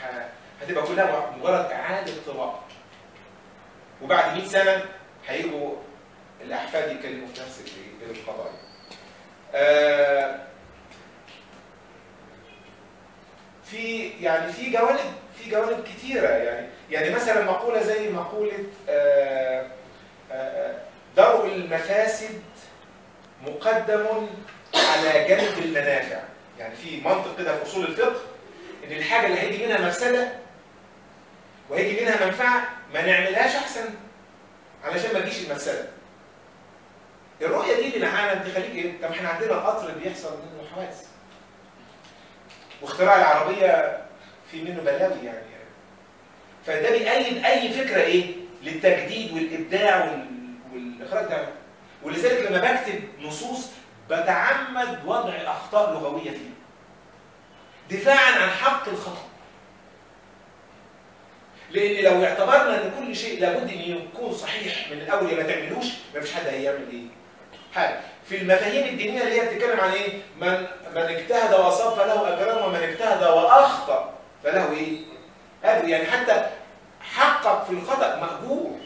ه- هتبقى كلها مجرد اعاده طباع وبعد 100 سنه هيجوا الاحفاد يتكلموا في نفس ال- القضايا آه، في يعني في جوانب في جوانب كتيره يعني يعني مثلا مقوله زي مقوله آه، آه، درء المفاسد مقدم على جلب المنافع يعني في منطق كده في اصول الفقه ان الحاجه اللي هيجي منها مفسده وهيجي منها منفعه ما نعملهاش احسن علشان ما تجيش المفسده الرؤيه دي للعالم تخليك ايه؟ طب احنا عندنا قطر بيحصل منه حوادث واختراع العربيه في منه بلاوي يعني فده بيأيد اي فكره ايه؟ للتجديد والابداع وال- والاخراج ده ولذلك لما بكتب نصوص بتعمد وضع اخطاء لغويه فيها دفاعا عن حق الخطا لان لو اعتبرنا ان كل شيء لابد ان يكون صحيح من الاول ما تعملوش مفيش حد هيعمل ايه حاجه في المفاهيم الدينيه اللي هي بتتكلم عن ايه من من اجتهد واصاب فله اجران ومن اجتهد واخطا فله ايه اجر يعني حتى حقق في الخطا ماجور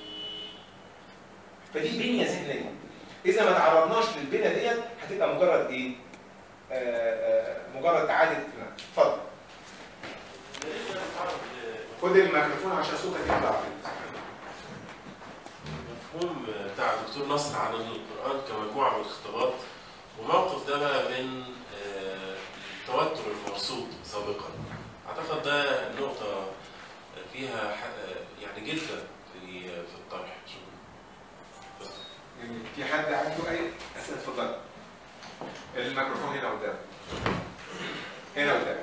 فدي بنيه ذهنيه اذا ما تعرضناش للبنيه ديت هتبقى مجرد ايه آه آه مجرد اعاده اتفضل خد الميكروفون عشان صوتك يطلع المفهوم بتاع الدكتور نصر عن القرآن كمجموعة من الخطابات وموقف ده بقى من آه، التوتر المرصود سابقا أعتقد ده نقطة فيها ح- يعني جدا في في الطرح شكرا جميل. في حد عنده اي اسئله اتفضل الميكروفون هنا قدام هنا قدام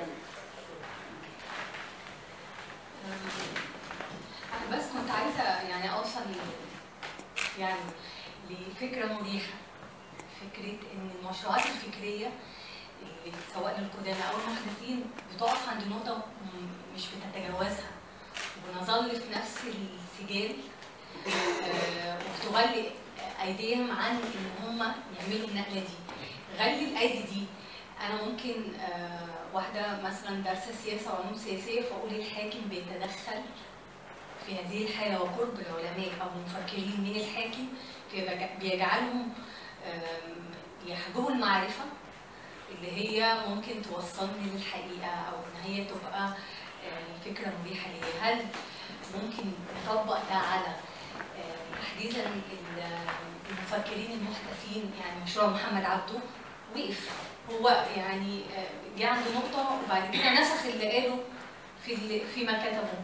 أنا بس كنت عايزة يعني أوصل ل- يعني لفكرة مريحة فكرة إن المشروعات الفكرية اللي سواء للقدامى أو المحدثين بتقف عند نقطة م- مش بتتجاوزها ونظل في نفس السجال آه، وبتغلي أيديهم عن إن هم يعملوا النقلة دي غلي الأيدي دي أنا ممكن آه، واحدة مثلا دارسة سياسة وعلوم سياسية فأقول الحاكم بيتدخل في هذه الحالة وقرب العلماء أو المفكرين من الحاكم فيبج- بيجعلهم آم، يحجبوا المعرفة اللي هي ممكن توصلني للحقيقة أو إن هي تبقى آه، فكرة مريحة ليا هل ممكن نطبق ده على آه، تحديدا ال- المفكرين المحدثين يعني مشروع محمد عبده وقف هو يعني آه، جه عند نقطة وبعد كده نسخ اللي قاله في اللي- فيما كتبه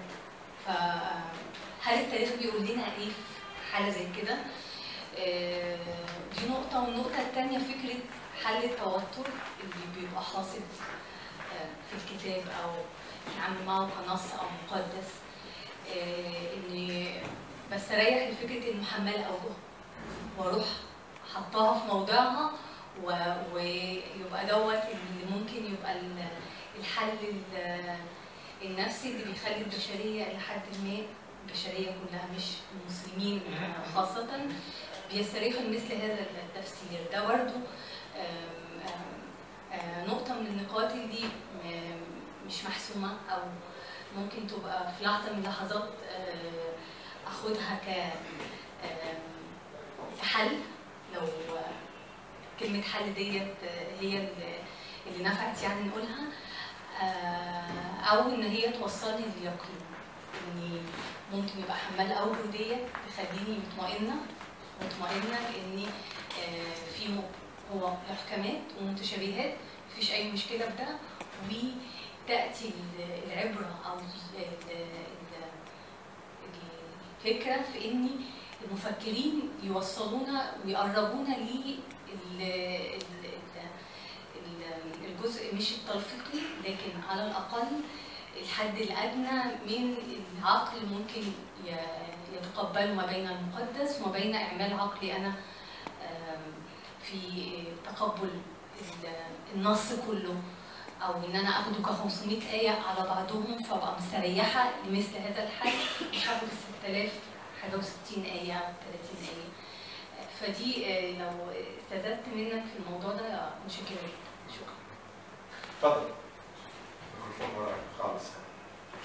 فهل التاريخ بيقول لنا ايه في حاله زي كده؟ آه، دي نقطة والنقطة التانية فكرة حل التوتر اللي بيبقى حاصل آه، في الكتاب أو نتعامل معه كنص أو مقدس آه، إني بستريح لفكرة المحملة أوجه وأروح حطاها في موضعها و- ويبقى دوت اللي ممكن يبقى ال- الحل ال- النفسي اللي بيخلي البشرية إلى حد ما البشرية كلها مش المسلمين خاصة بيستريحوا لمثل هذا التفسير ده برضو آم، آم، آه، نقطة من النقاط اللي م- مش محسومة أو ممكن تبقى في لحظة من اللحظات آه، أخدها ك آم، كحل لو كلمة حل ديت آه، هي اللي- اللي نفعت يعني نقولها آه، او ان هي توصلني لليقين اني ممكن يبقى حمال اوجه ديت تخليني مطمئنه مطمئنه لاني آه، في م- هو محكمات ومتشابهات مفيش اي مشكله بده وتاتي ال- العبره او ال- ال- ال- الفكره في اني المفكرين يوصلونا ويقربونا لل ال- ال- ال- الجزء مش التلفيقي لكن على الأقل الحد الأدنى من العقل ممكن ي- يتقبله ما بين المقدس وما بين إعمال عقلي أنا آم، في تقبل ال- النص كله أو إن أنا أخده ك 500 آية على بعضهم فأبقى مستريحة لمثل هذا الحد مش هاخد 6000 حاجة و60 آية أو 30 آية فدي آه، لو استزدت منك في الموضوع ده متشكرة جدا شكرا اتفضل الميكروفون وراك خالص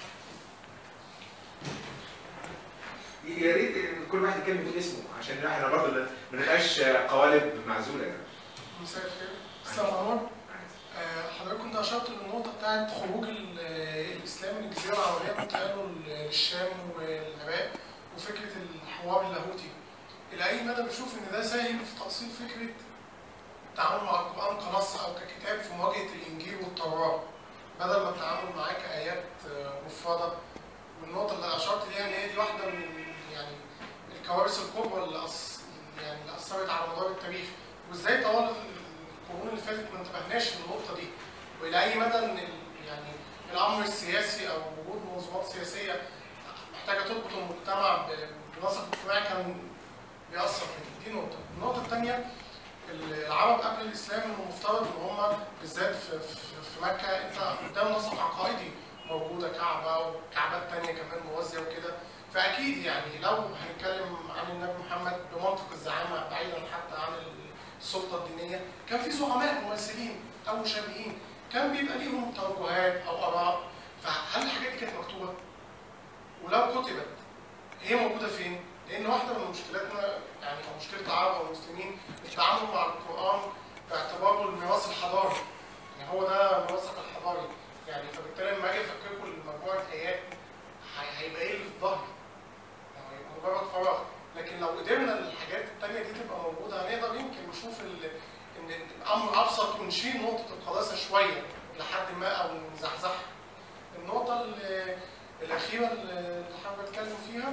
يا ريت كل واحد يتكلم باسمه عشان احنا برضه ما نبقاش قوالب معزوله يعني. مساء الخير اسلام عمر آه، حضرتك كنت اشرت للنقطه بتاعت خروج ال- الاسلام من الجزيره العربيه وانتقاله للشام والعراق وفكره الحوار اللاهوتي الى اي مدى بشوف ان ده ساهم في تاصيل فكره التعامل مع القران كنص او ككتاب في مواجهه الانجيل والتوراه بدل ما التعامل معاه كايات آه، مفرده والنقطه اللي اشرت ليها ان هي دي واحده من يعني الكوارث الكبرى اللي أص... يعني اللي اثرت على مدار التاريخ وازاي طوال القرون اللي فاتت ما انتبهناش للنقطه دي والى اي مدى ان ال- يعني الامر السياسي او وجود منظمات سياسيه محتاجه تربط المجتمع ب- بنسق اجتماعي كان بيأثر فيه دي نقطه النقطه الثانيه العرب قبل الاسلام المفترض ان هم بالذات في, في, في مكه انت قدام نسق عقائدي موجوده كعبه وكعبات ثانيه كمان موازيه وكده فاكيد يعني لو هنتكلم عن النبي محمد بمنطق الزعامه بعيدا حتى عن السلطه الدينيه كان في زعماء ممثلين او مشابهين كان بيبقى ليهم توجهات او اراء فهل الحاجات دي كانت مكتوبه؟ ولو كتبت هي موجوده فين؟ لان واحده من مشكلاتنا يعني او مشكله العرب او المسلمين التعامل مع القران باعتباره الميراث الحضاري يعني هو ده الميراث الحضاري يعني فبالتالي لما اجي افكركم لمجموعه ايات هي- هيبقى ايه اللي في ظهري؟ يعني هيبقى مجرد فراغ لكن لو قدرنا الحاجات التانية دي تبقى موجودة هنقدر يمكن نشوف ال- ان الامر ابسط ونشيل نقطة القداسة شوية لحد ما او نزحزحها. النقطة ال- الأخيرة اللي حابب أتكلم فيها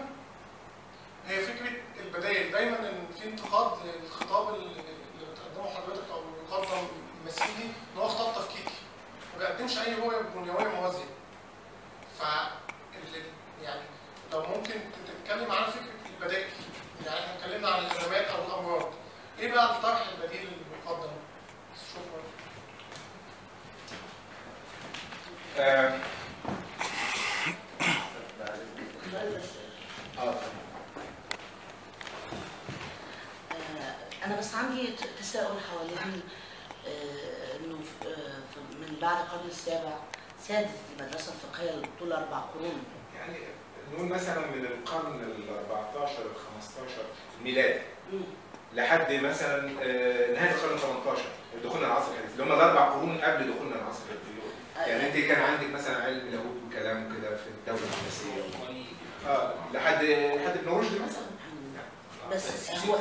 هي فكرة البدائل، دايما إن في انتقاد للخطاب اللي اللي بتقدمه حضرتك أو اللي بيقدم مسيحي إن هو خطاب تفكيكي. ما بيقدمش أي رؤية بنيوية موازية. ف ال- يعني لو ممكن تتكلم عن فكره البدائل يعني احنا اتكلمنا عن الازمات او الامراض ايه بقى الطرح البديل المقدم؟ شكرا آه، آه، آه، أنا بس عندي ت- تساؤل حوالين آه، إنه ف- آه، ف- من بعد القرن السابع سادت المدرسة الفقهية طول أربع قرون يعني نقول مثلا من القرن ال 14 ال 15 ميلادي لحد مثلا آه، نهايه القرن ال 18 دخولنا العصر الحديث اللي هم الاربع قرون قبل دخولنا العصر الحديث يعني انت كان عندك مثلا علم لاهوت وكلام وكده في الدوله العباسيه اه لحد لحد ابن رشد مثلا بس هو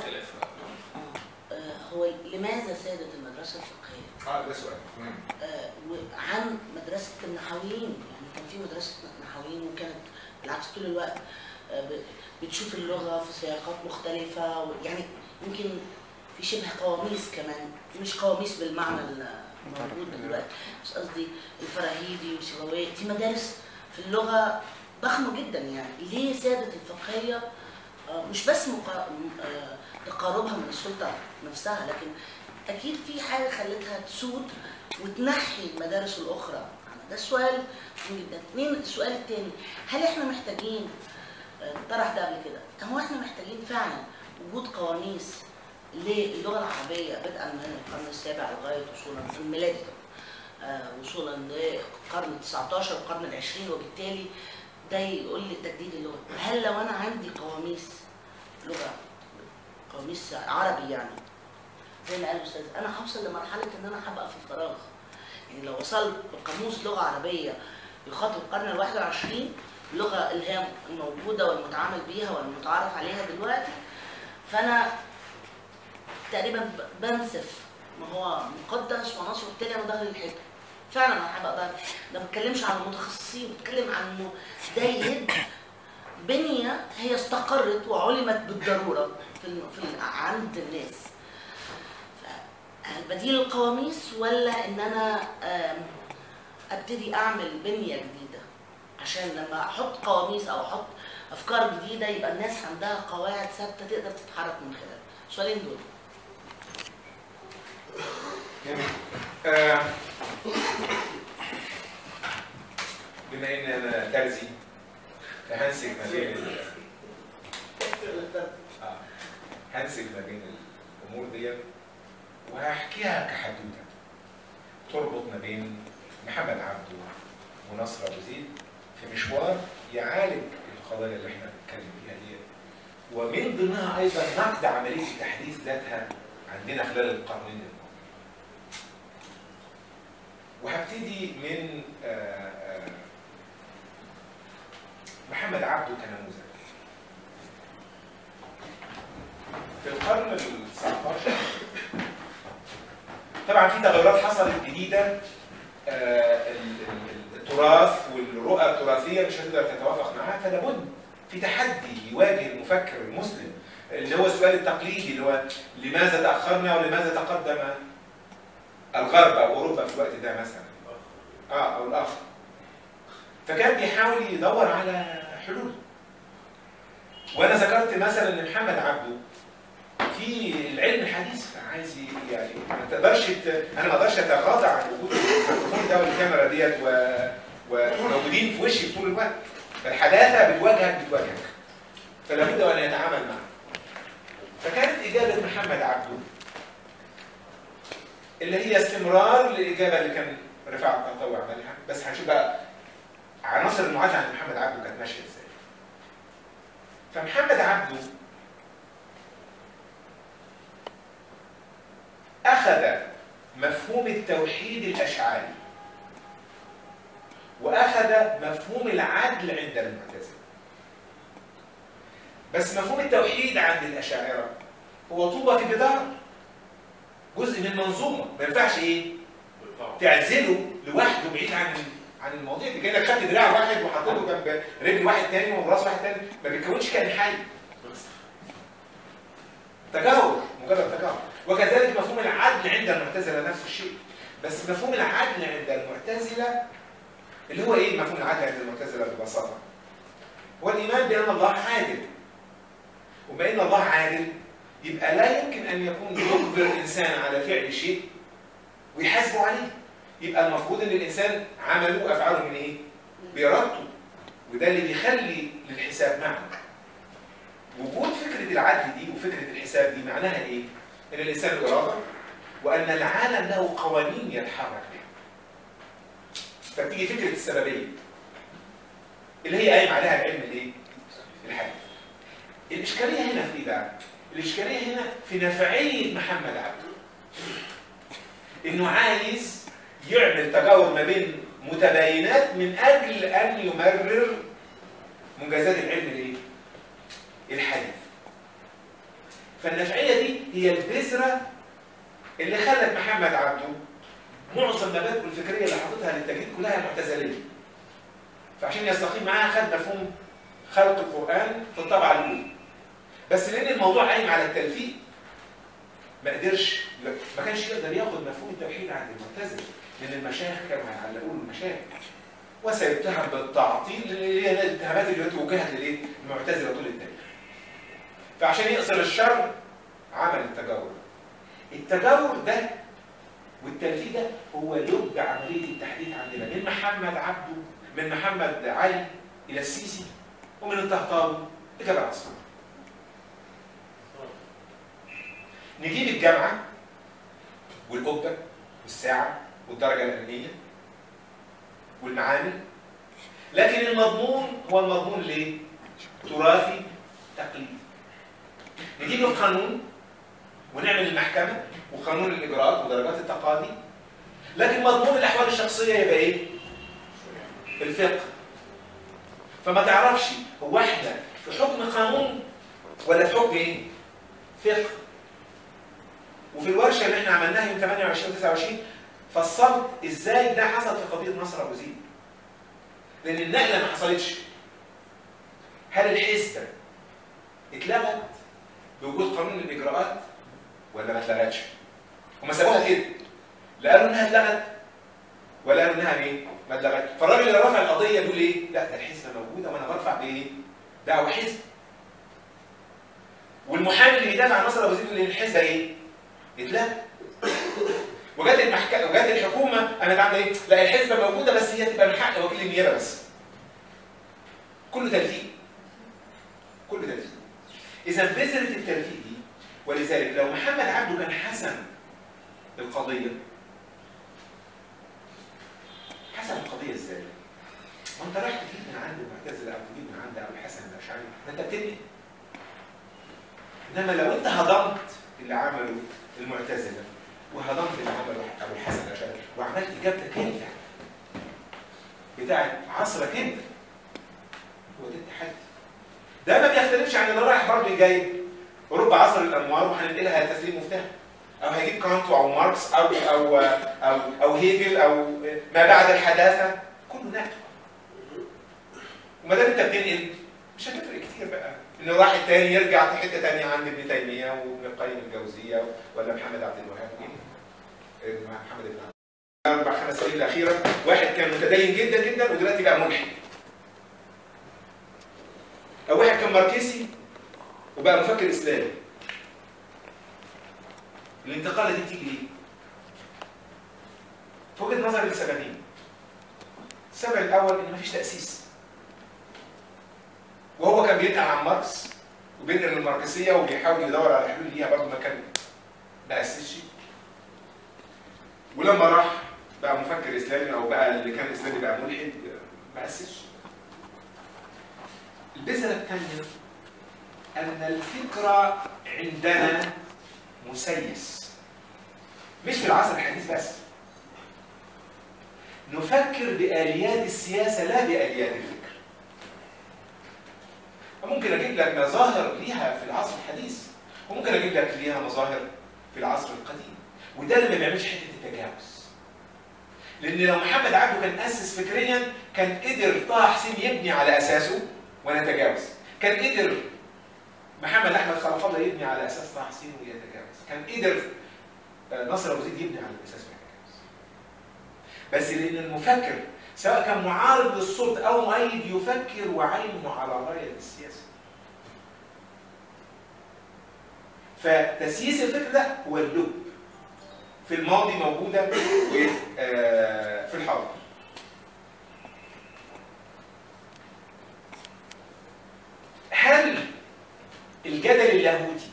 آه، هو لماذا سادت المدرسة الفقهية؟ اه ده سؤال مهم آه، وعن مدرسة النحويين يعني كان في مدرسة نحويين وكانت بالعكس طول الوقت آه، ب- بتشوف اللغة في سياقات مختلفة و- يعني يمكن في شبه قواميس كمان مش قواميس بالمعنى الموجود دلوقتي بس قصدي الفراهيدي وسيبويه دي مدارس في اللغة ضخمة جدا يعني ليه سادت الفقهية آه، مش بس مقا... م- آه، تقاربها من السلطة نفسها لكن أكيد في حاجة خلتها تسود وتنحي المدارس الأخرى عنها. ده السؤال مهم جدا اثنين السؤال الثاني هل احنا محتاجين آه، طرح ده قبل كده هو احنا محتاجين فعلا وجود قوانيس للغة العربية بدءا من القرن السابع لغاية وصولا في الميلادي طبعا آه، وصولا للقرن ال 19 والقرن العشرين وبالتالي ده يقول لي تجديد اللغة هل لو أنا عندي قواميس لغة قواميس عربي يعني زي ما قال الأستاذ أنا هوصل لمرحلة إن أنا هبقى في الفراغ يعني لو وصلت بقاموس لغة عربية يخاطب القرن الواحد والعشرين اللغة اللي هي الموجودة والمتعامل بيها والمتعارف عليها دلوقتي فأنا تقريبا ب- بنسف ما هو مقدس ونصر وبالتالي انا ظهري الحيطه فعلا انا هبقى ظهري ده ما بتكلمش عن المتخصصين بتكلم عن انه ده يهد بنيه هي استقرت وعلمت بالضروره في, الم- في ال- عند الناس ف- بديل القواميس ولا ان انا آم، ابتدي اعمل بنيه جديده عشان لما احط قواميس او احط افكار جديده يبقى الناس عندها قواعد ثابته تقدر تتحرك من خلالها السؤالين دول جميل آه، بما ان انا ترزي فهنسج ما بين ال- آه، هنسج ما بين الامور ديت وهحكيها كحدوته تربط ما بين محمد عبده ونصر ابو زيد في مشوار يعالج القضايا اللي احنا بنتكلم فيها دي ومن ضمنها ايضا نقد عمليه التحديث ذاتها عندنا خلال القرنين الماضيين. وهبتدي من آه، آه، محمد عبده كنموذج. في القرن ال 19 طبعا في تغيرات حصلت جديده آه، ال- ال- التراث والرؤى التراثيه مش هتقدر تتوافق معاها فلا بد في تحدي يواجه المفكر المسلم اللي هو السؤال التقليدي اللي هو لماذا تاخرنا ولماذا تقدم الغرب او اوروبا في الوقت ده مثلا اه او الاخر فكان بيحاول يدور على حلول وانا ذكرت مثلا ان محمد عبده في العلم الحديث عايز ي- يعني ما تقدرش ت- انا ما اقدرش اتغاضى عن وجود الميكروفون ده والكاميرا ديت و... وموجودين في وشي طول الوقت الحداثه بتواجهك بتواجهك فلا بد ان يتعامل معها فكانت اجابه محمد عبده اللي هي استمرار للاجابه اللي كان رفاعه القرطاوي عملها بس هنشوف بقى عناصر المعادله عند محمد عبده كانت ماشيه ازاي فمحمد عبده أخذ مفهوم التوحيد الأشعري وأخذ مفهوم العدل عند المعتزلة بس مفهوم التوحيد عند الأشاعرة هو طوبة في جدار جزء من منظومة ما ينفعش إيه تعزله لوحده بعيد عن عن المواضيع دي كانك خدت دراع واحد وحطيته جنب رجل واحد تاني وراس واحد تاني ما بيتكونش كائن حي تجاور مجرد تجاور وكذلك مفهوم العدل عند المعتزله نفس الشيء بس مفهوم العدل عند المعتزله اللي هو ايه مفهوم العدل عند المعتزله ببساطه هو الايمان بان الله عادل وبما ان الله عادل يبقى لا يمكن ان يكون يجبر الانسان على فعل شيء ويحاسبه عليه يبقى المفروض ان الانسان عمله وافعاله من ايه بارادته وده اللي بيخلي للحساب معنى وجود فكره العدل دي وفكره الحساب دي معناها ايه ان الانسان له اراده وان العالم له قوانين يتحرك بها فبتيجي فكره السببيه اللي هي قايم عليها العلم الايه الحديث الاشكاليه هنا في ايه بقى الاشكاليه هنا في نفعيه محمد عبده انه عايز يعمل تجاور ما بين متباينات من اجل ان يمرر منجزات العلم الايه الحديث فالنفعيه دي هي البذره اللي خلت محمد عبده معظم مبادئه الفكريه اللي حاططها للتجديد كلها معتزليه فعشان يستقيم معاها خد مفهوم خلق القران في الطبعه الاولى بس لان الموضوع قايم على التلفيق ما قدرش ما كانش يقدر ياخد مفهوم التوحيد عند المعتزله لان المشايخ كانوا هيعلقوا له المشايخ وسيتهم بالتعطيل اللي هي الاتهامات اللي توجهت للايه؟ المعتزله طول التاريخ. فعشان يقصر الشر عمل التجاور. التجاور ده والتلفيق ده هو لب عمليه التحديث عندنا من محمد عبده من محمد علي الى السيسي ومن الطهطاوي لجبل عصفور. نجيب الجامعه والقبه والساعه والدرجه العلميه والمعامل لكن المضمون هو المضمون ليه؟ تراثي تقليدي نجيب القانون ونعمل المحكمة وقانون الإجراءات ودرجات التقاضي لكن مضمون الأحوال الشخصية يبقى إيه؟ الفقه فما تعرفش هو احنا في حكم قانون ولا في حكم ايه؟ فقه وفي الورشه اللي احنا عملناها يوم 28 29 فصلت ازاي ده حصل في قضيه نصر ابو زيد لان النقله ما حصلتش هل الحسبه اتلغت بوجود قانون الاجراءات ولا ما اتلغتش هم سابوها كده لا قالوا انها اتلغت ولا قالوا انها ايه ما اتلغتش فالراجل اللي رفع القضيه بيقول ايه لا ده الحسبه موجوده وانا برفع بايه دعوه حزب والمحامي اللي بيدافع عن نصر ابو زيد اللي الحزبه ايه اتلغت وجات المحكمه وجات الحكومه انا عامله ايه؟ لا الحزبه موجوده بس هي تبقى من حق وكيل النيابه بس. كله تلفيق. كله تلفيق. اذا بذره التلفيق دي ولذلك لو محمد عبده كان حسم القضيه حسم القضيه ازاي؟ ما انت رايح تجيب من عند المعتزله او تجيب من عند ابو الحسن الاشعري ما انت بتبني انما لو انت هضمت اللي عمله المعتزله وهضمت اللي عمله ابو الحسن الاشعري وعملت اجابتك انت بتاعت عصرك انت هو ده التحدي ده ما بيختلفش عن اللي رايح برضه جايب اوروبا عصر الانوار وهننقلها تسليم مفتاح او هيجيب كانت او ماركس او او او او هيجل او ما بعد الحداثه كله نقل وما دام انت بتنقل مش هتفرق كتير بقى ان راح التاني يرجع في حته تانيه عند ابن تيميه وابن القيم الجوزيه ولا محمد عبد الوهاب ايه؟ محمد بن عبد الاربع خمس سنين الاخيره واحد كان متدين جدا جدا ودلوقتي بقى ملحد او واحد كان ماركسي وبقى مفكر اسلامي الانتقاله دي بتيجي ليه؟ في وجهه نظري لسببين السبب الاول ان مفيش تاسيس وهو كان بينقل عن ماركس وبينقل الماركسيه وبيحاول يدور على حلول ليها برضه ما كان ما اسسش ولما راح بقى مفكر اسلامي او بقى اللي كان اسلامي بقى ملحد ما اسسش البذره الثانيه ان الفكره عندنا مسيس مش في العصر الحديث بس نفكر بآليات السياسة لا بآليات الفكر ممكن أجيب لك مظاهر ليها في العصر الحديث وممكن أجيب لك ليها مظاهر في العصر القديم وده اللي ما بيعملش حتة التجاوز لأن لو محمد عبده كان أسس فكريا كان قدر طه حسين يبني على أساسه ونتجاوز كان قدر محمد احمد خلف الله يبني على اساس طه حسين ويتجاوز كان قدر نصر ابو زيد يبني على الاساس ويتجاوز بس لان المفكر سواء كان معارض للسلطه او مؤيد يفكر وعينه على رايه السياسه فتسييس الفكر ده هو اللب في الماضي موجوده وفي الحاضر هل الجدل اللاهوتي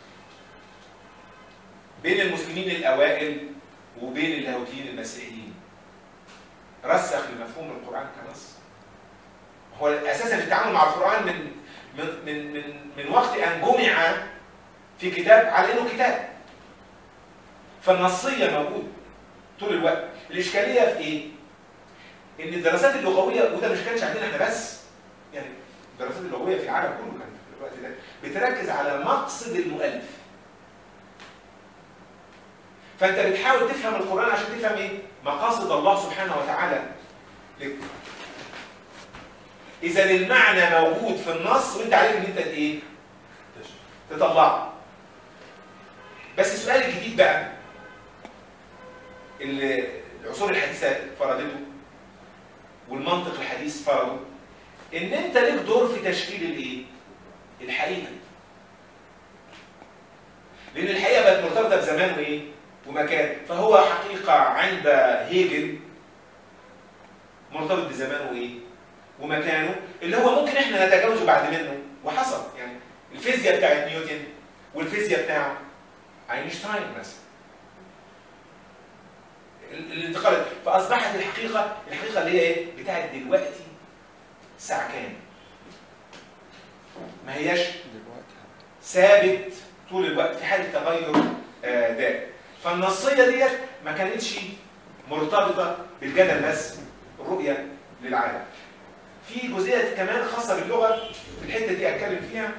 بين المسلمين الاوائل وبين اللاهوتيين المسيحيين رسخ لمفهوم القران كنص هو اساسا التعامل مع القران من من من من, من وقت ان جمع في كتاب على انه كتاب فالنصيه موجوده طول الوقت الاشكاليه في ايه ان الدراسات اللغويه وده مش كانش عندنا احنا بس يعني الدراسات اللغويه في العالم كله كانت في الوقت ده بتركز على مقصد المؤلف فانت بتحاول تفهم القران عشان تفهم ايه مقاصد الله سبحانه وتعالى لك اذا المعنى موجود في النص وانت عليك ان انت ايه تطلعه بس السؤال الجديد بقى اللي العصور الحديثه فرضته والمنطق الحديث فرضه ان انت ليك دور في تشكيل الايه الحقيقه لان الحقيقه بقت مرتبطه بزمان وايه ومكان فهو حقيقه عند هيجل مرتبط بزمانه وايه ومكانه اللي هو ممكن احنا نتجاوزه بعد منه وحصل يعني الفيزياء بتاعت نيوتن والفيزياء بتاع اينشتاين مثلا الانتقال فاصبحت الحقيقه الحقيقه اللي هي ايه بتاعت دلوقتي الساعه كام ما هياش ثابت طول الوقت في حاله تغير آه دائم فالنصيه ديت ما كانتش مرتبطه بالجدل بس الرؤيه للعالم في جزئيه كمان خاصه باللغه في الحته دي اتكلم فيها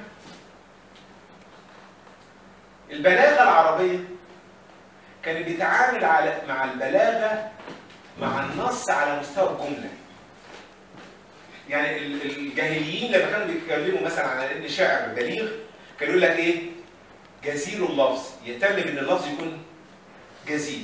البلاغه العربيه كانت بتتعامل على مع البلاغه مع النص على مستوى الجمله يعني الجاهليين لما كانوا بيتكلموا مثلا على ان شاعر بليغ كانوا يقول لك ايه جزيل اللفظ يهتم بان اللفظ يكون جزيل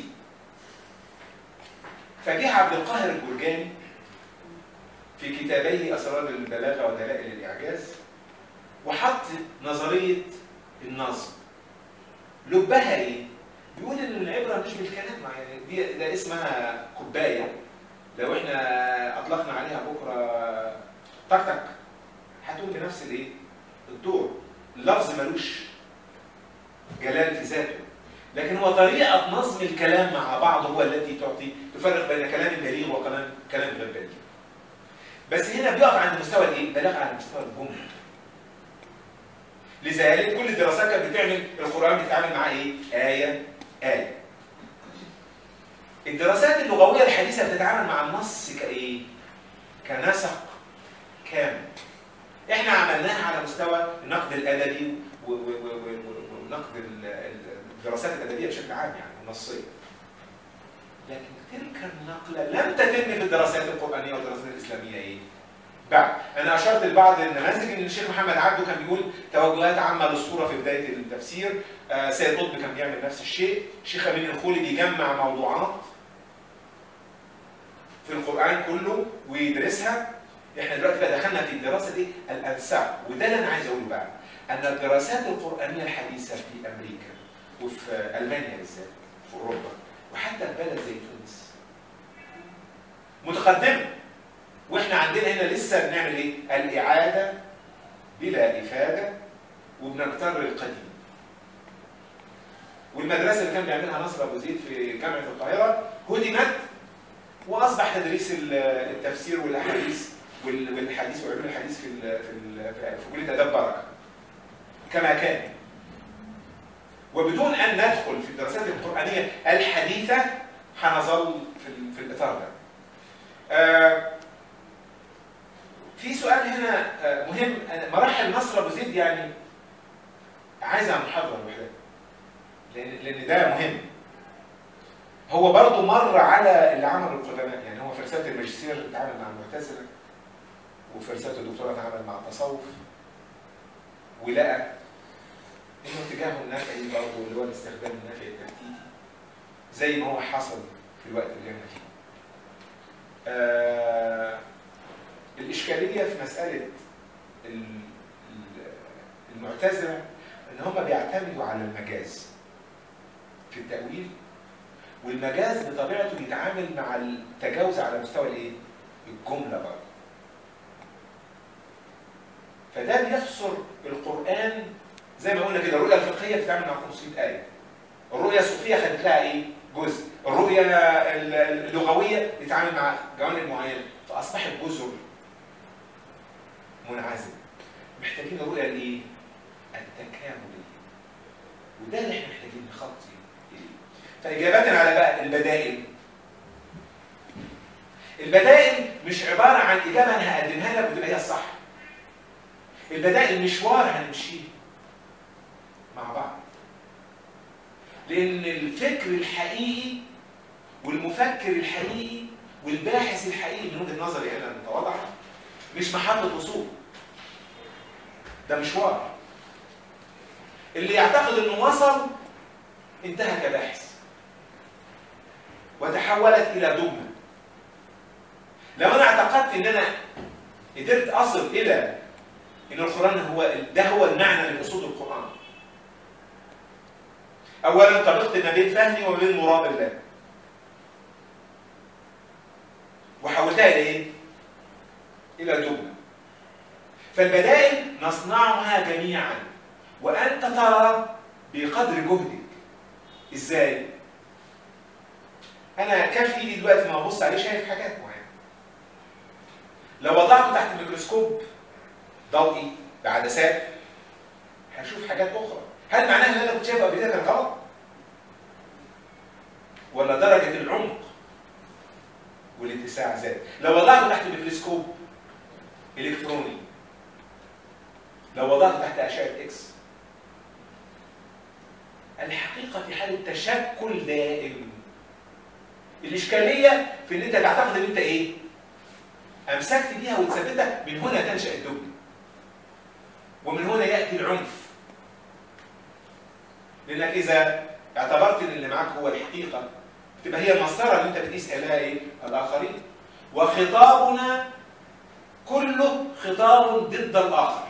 فجه عبد القاهر الجرجاني في كتابيه اسرار البلاغه ودلائل الاعجاز وحط نظريه النظم لبها ايه؟ بيقول ان العبره مش بالكلام يعني دي ده اسمها كوبايه لو احنا اطلقنا عليها بكره تك تك هتقوم بنفس الايه؟ الدور اللفظ ملوش جلال في ذاته لكن هو طريقه نظم الكلام مع بعض هو التي تعطي تفرق بين كلام بليغ وكلام كلام غير بليغ بس هنا بيقف عند مستوى الايه؟ بلاغ على مستوى الجمله لذلك كل الدراسات كانت بتعمل القران بيتعامل معاه ايه ايه ايه الدراسات اللغويه الحديثه بتتعامل مع النص كايه كنسق كامل احنا عملناها على مستوى النقد الادبي و- و- و- و- ونقد ال- ال- الدراسات الادبيه بشكل عام يعني النصيه لكن تلك النقله لم تتم في الدراسات القرانيه والدراسات الاسلاميه ايه بعد انا اشرت لبعض النماذج ان الشيخ محمد عبده كان بيقول توجهات عامه للصوره في بدايه التفسير آه، سيد قطب كان بيعمل نفس الشيء الشيخ امين الخولي بيجمع موضوعات في القران كله ويدرسها احنا دلوقتي بقى دخلنا في الدراسه دي الانساب وده اللي انا عايز اقوله بقى ان الدراسات القرانيه الحديثه في امريكا وفي المانيا بالذات في اوروبا وحتى في بلد زي تونس متقدمه واحنا عندنا هنا لسه بنعمل ايه؟ الاعاده بلا افاده وبنكتر القديم. والمدرسه اللي كان بيعملها نصر ابو زيد في جامعه القاهره هدمت واصبح تدريس ال- التفسير والاحاديث وال- والحديث وعلوم الحديث في ال- في ال- في كليه اداب بركه كما كان. وبدون ان ندخل في الدراسات القرانيه الحديثه هنظل في ال- في الاطار ده. آه، في سؤال هنا آه، مهم أنا مراحل نصر ابو زيد يعني عايزه محاضره لوحدها لان لان ده مهم هو برضه مر على اللي عمله القدماء يعني هو في رساله الماجستير اتعامل مع المعتزله وفي رساله الدكتوراه اتعامل مع التصوف ولقى انه اتجاهه النافعي برضه اللي هو الاستخدام النافعي التكتيكي زي ما هو حصل في الوقت اللي احنا فيه. آه الإشكالية في مسألة ال- ال- المعتزلة إن هم بيعتمدوا على المجاز في التأويل والمجاز بطبيعته بيتعامل مع التجاوز على مستوى الإيه؟ الجملة برضه. فده بيحصر القرآن زي ما قلنا كده الرؤية الفقهية بتتعامل مع 500 آية. الرؤية الصوفية خدت لها إيه؟ جزء. الرؤية ال- اللغوية بتتعامل مع جوانب معينة فأصبحت جزر منعزل محتاجين الرؤية الايه؟ التكاملية وده اللي احنا محتاجين نخطي اليه فإجابة على بقى البدائل البدائل مش عبارة عن إجابة أنا هقدمها لك وتبقى هي الصح البدائل مشوار هنمشيه مع بعض لأن الفكر الحقيقي والمفكر الحقيقي والباحث الحقيقي من وجهة نظري أنا المتواضعة مش محطة وصول ده مشوار اللي يعتقد انه وصل انتهى كباحث وتحولت الى دogma لو انا اعتقدت ان انا قدرت اصل الى ان القران هو ده هو المعنى من اصول القران اولا طبقت ما بين فهمي وما بين مراد الله وحولتها الى ايه الى دogma فالبدائل نصنعها جميعا وانت ترى بقدر جهدك ازاي انا كان في ايدي دلوقتي ما ابص عليه شايف حاجات معينه لو وضعته تحت الميكروسكوب ضوئي بعدسات هشوف حاجات اخرى هل معناها ان انا كنت شايف قبل كده كان غلط ولا درجه العمق والاتساع زاد لو وضعته تحت الميكروسكوب الكتروني لو وضعته تحت اشعه اكس الحقيقه في حاله تشكل دائم الاشكاليه في ان انت تعتقد ان انت ايه امسكت بيها وتثبتها من هنا تنشا الدبل ومن هنا ياتي العنف لانك اذا اعتبرت ان اللي معاك هو الحقيقه تبقى هي المسطره اللي انت بتقيس عليها ايه الاخرين وخطابنا كله خطاب ضد الاخر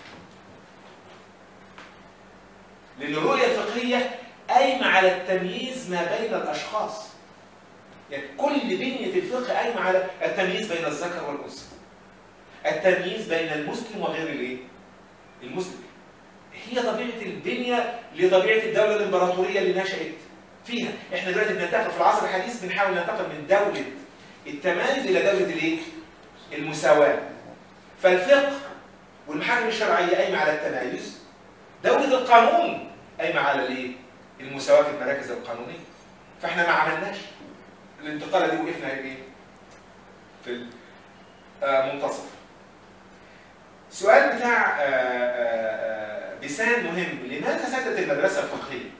لان الرؤيه الفقهيه قايمه على التمييز ما بين الاشخاص يعني كل بنيه الفقه قايمه على التمييز بين الذكر والانثى التمييز بين المسلم وغير الايه المسلم هي طبيعه البنيه لطبيعه الدوله الامبراطوريه اللي نشات فيها احنا دلوقتي بننتقل في العصر الحديث بنحاول ننتقل من دوله التمايز الى دوله الايه المساواه فالفقه والمحاكم الشرعيه قايمه على التمايز دولة القانون قايمة على الايه؟ المساواة في المراكز القانونية فاحنا ما عملناش الانتقالة دي وقفنا ايه؟ في المنتصف سؤال بتاع آه، آه، آه، بيسان مهم لماذا سادت المدرسة الفقهية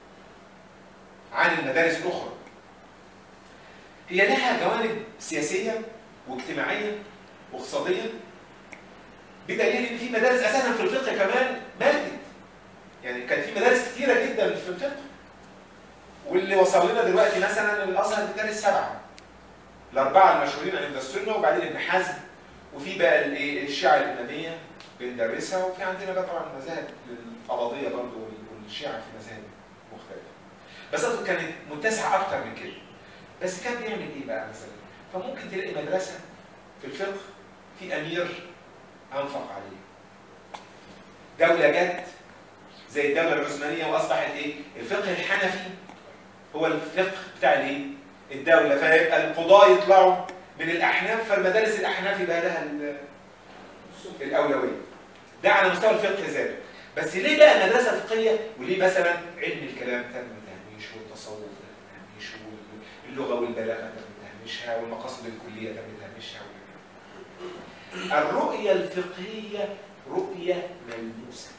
عن المدارس الأخرى؟ هي لها جوانب سياسية واجتماعية واقتصادية بدليل ان في مدارس اساسا في الفقه كمان ماتت يعني كان في مدارس كتيره جدا في الفقه واللي وصل لنا دلوقتي مثلا الازهر بيدرس سبعه الاربعه المشهورين عند السنه وبعدين ابن حزم وفي بقى الايه الشيعه الاماميه بندرسها وفي عندنا بقى طبعا مذاهب القبضيه برضه والشيعه في مذاهب مختلفه بس أصلاً كانت متسعه اكتر من كده بس كان بيعمل ايه بقى مثلا فممكن تلاقي مدرسه في الفقه في امير انفق عليه دولة جت زي الدولة العثمانية واصبحت ايه؟ الفقه الحنفي هو الفقه بتاع الايه؟ الدولة فيبقى القضاة يطلعوا من الاحناف فالمدارس الاحناف يبقى لها ال- الاولوية. ده على مستوى الفقه ذاته. بس ليه بقى المدرسة الفقهية وليه مثلا علم الكلام تم تهميشه والتصوف تم تهميشه واللغة والبلاغة تم تهميشها والمقاصد الكلية تم تهميشها الرؤية الفقهية رؤية ملموسة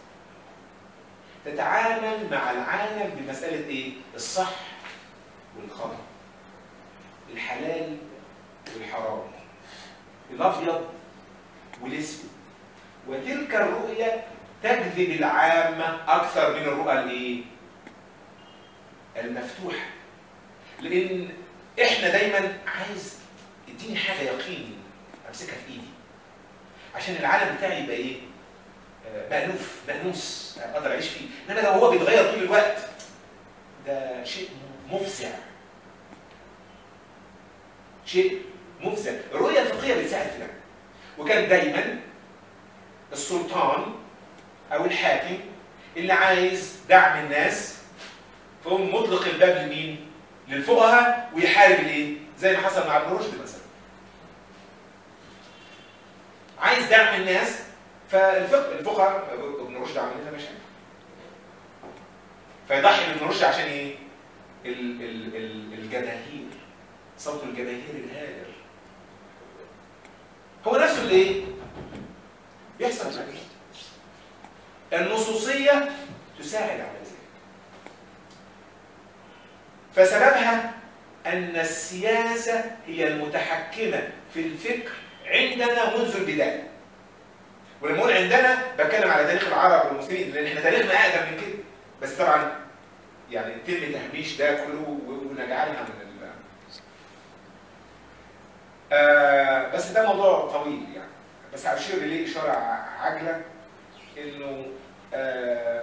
تتعامل مع العالم بمسألة إيه؟ الصح والخطأ الحلال والحرام الأبيض والأسود وتلك الرؤية تجذب العامة أكثر من الرؤى الإيه؟ المفتوحة لأن إحنا دايما عايز اديني حاجة يقين أمسكها في إيدي عشان العالم بتاعي يبقى ايه؟ آه، مألوف مأنوس اقدر اعيش فيه، انما لو هو بيتغير طول الوقت ده شيء مفزع. شيء مفزع، الرؤية الفقهية بتساعد في ده. وكان دايما السلطان او الحاكم اللي عايز دعم الناس فهم مطلق الباب لمين؟ للفقهاء ويحارب الايه؟ زي ما حصل مع ابن رشد مثلا. عايز دعم الناس فالفقه الفقهاء ابن رشد عمل لنا مشاكل فيضحي بابن رشد عشان ايه؟ ال ال ال الجماهير صوت الجماهير الهادر هو نفسه اللي ايه؟ بيحصل معاك النصوصية تساعد على ذلك فسببها أن السياسة هي المتحكمة في الفكر عندنا منذ البدايه. ولما اقول عندنا بتكلم على تاريخ العرب والمسلمين لان احنا تاريخنا اقدم من كده بس طبعا يعني يتم تهميش ده كله و- ونجعلها من ال آه بس ده موضوع طويل يعني بس هشير اليه اشاره ع- عاجله انه آه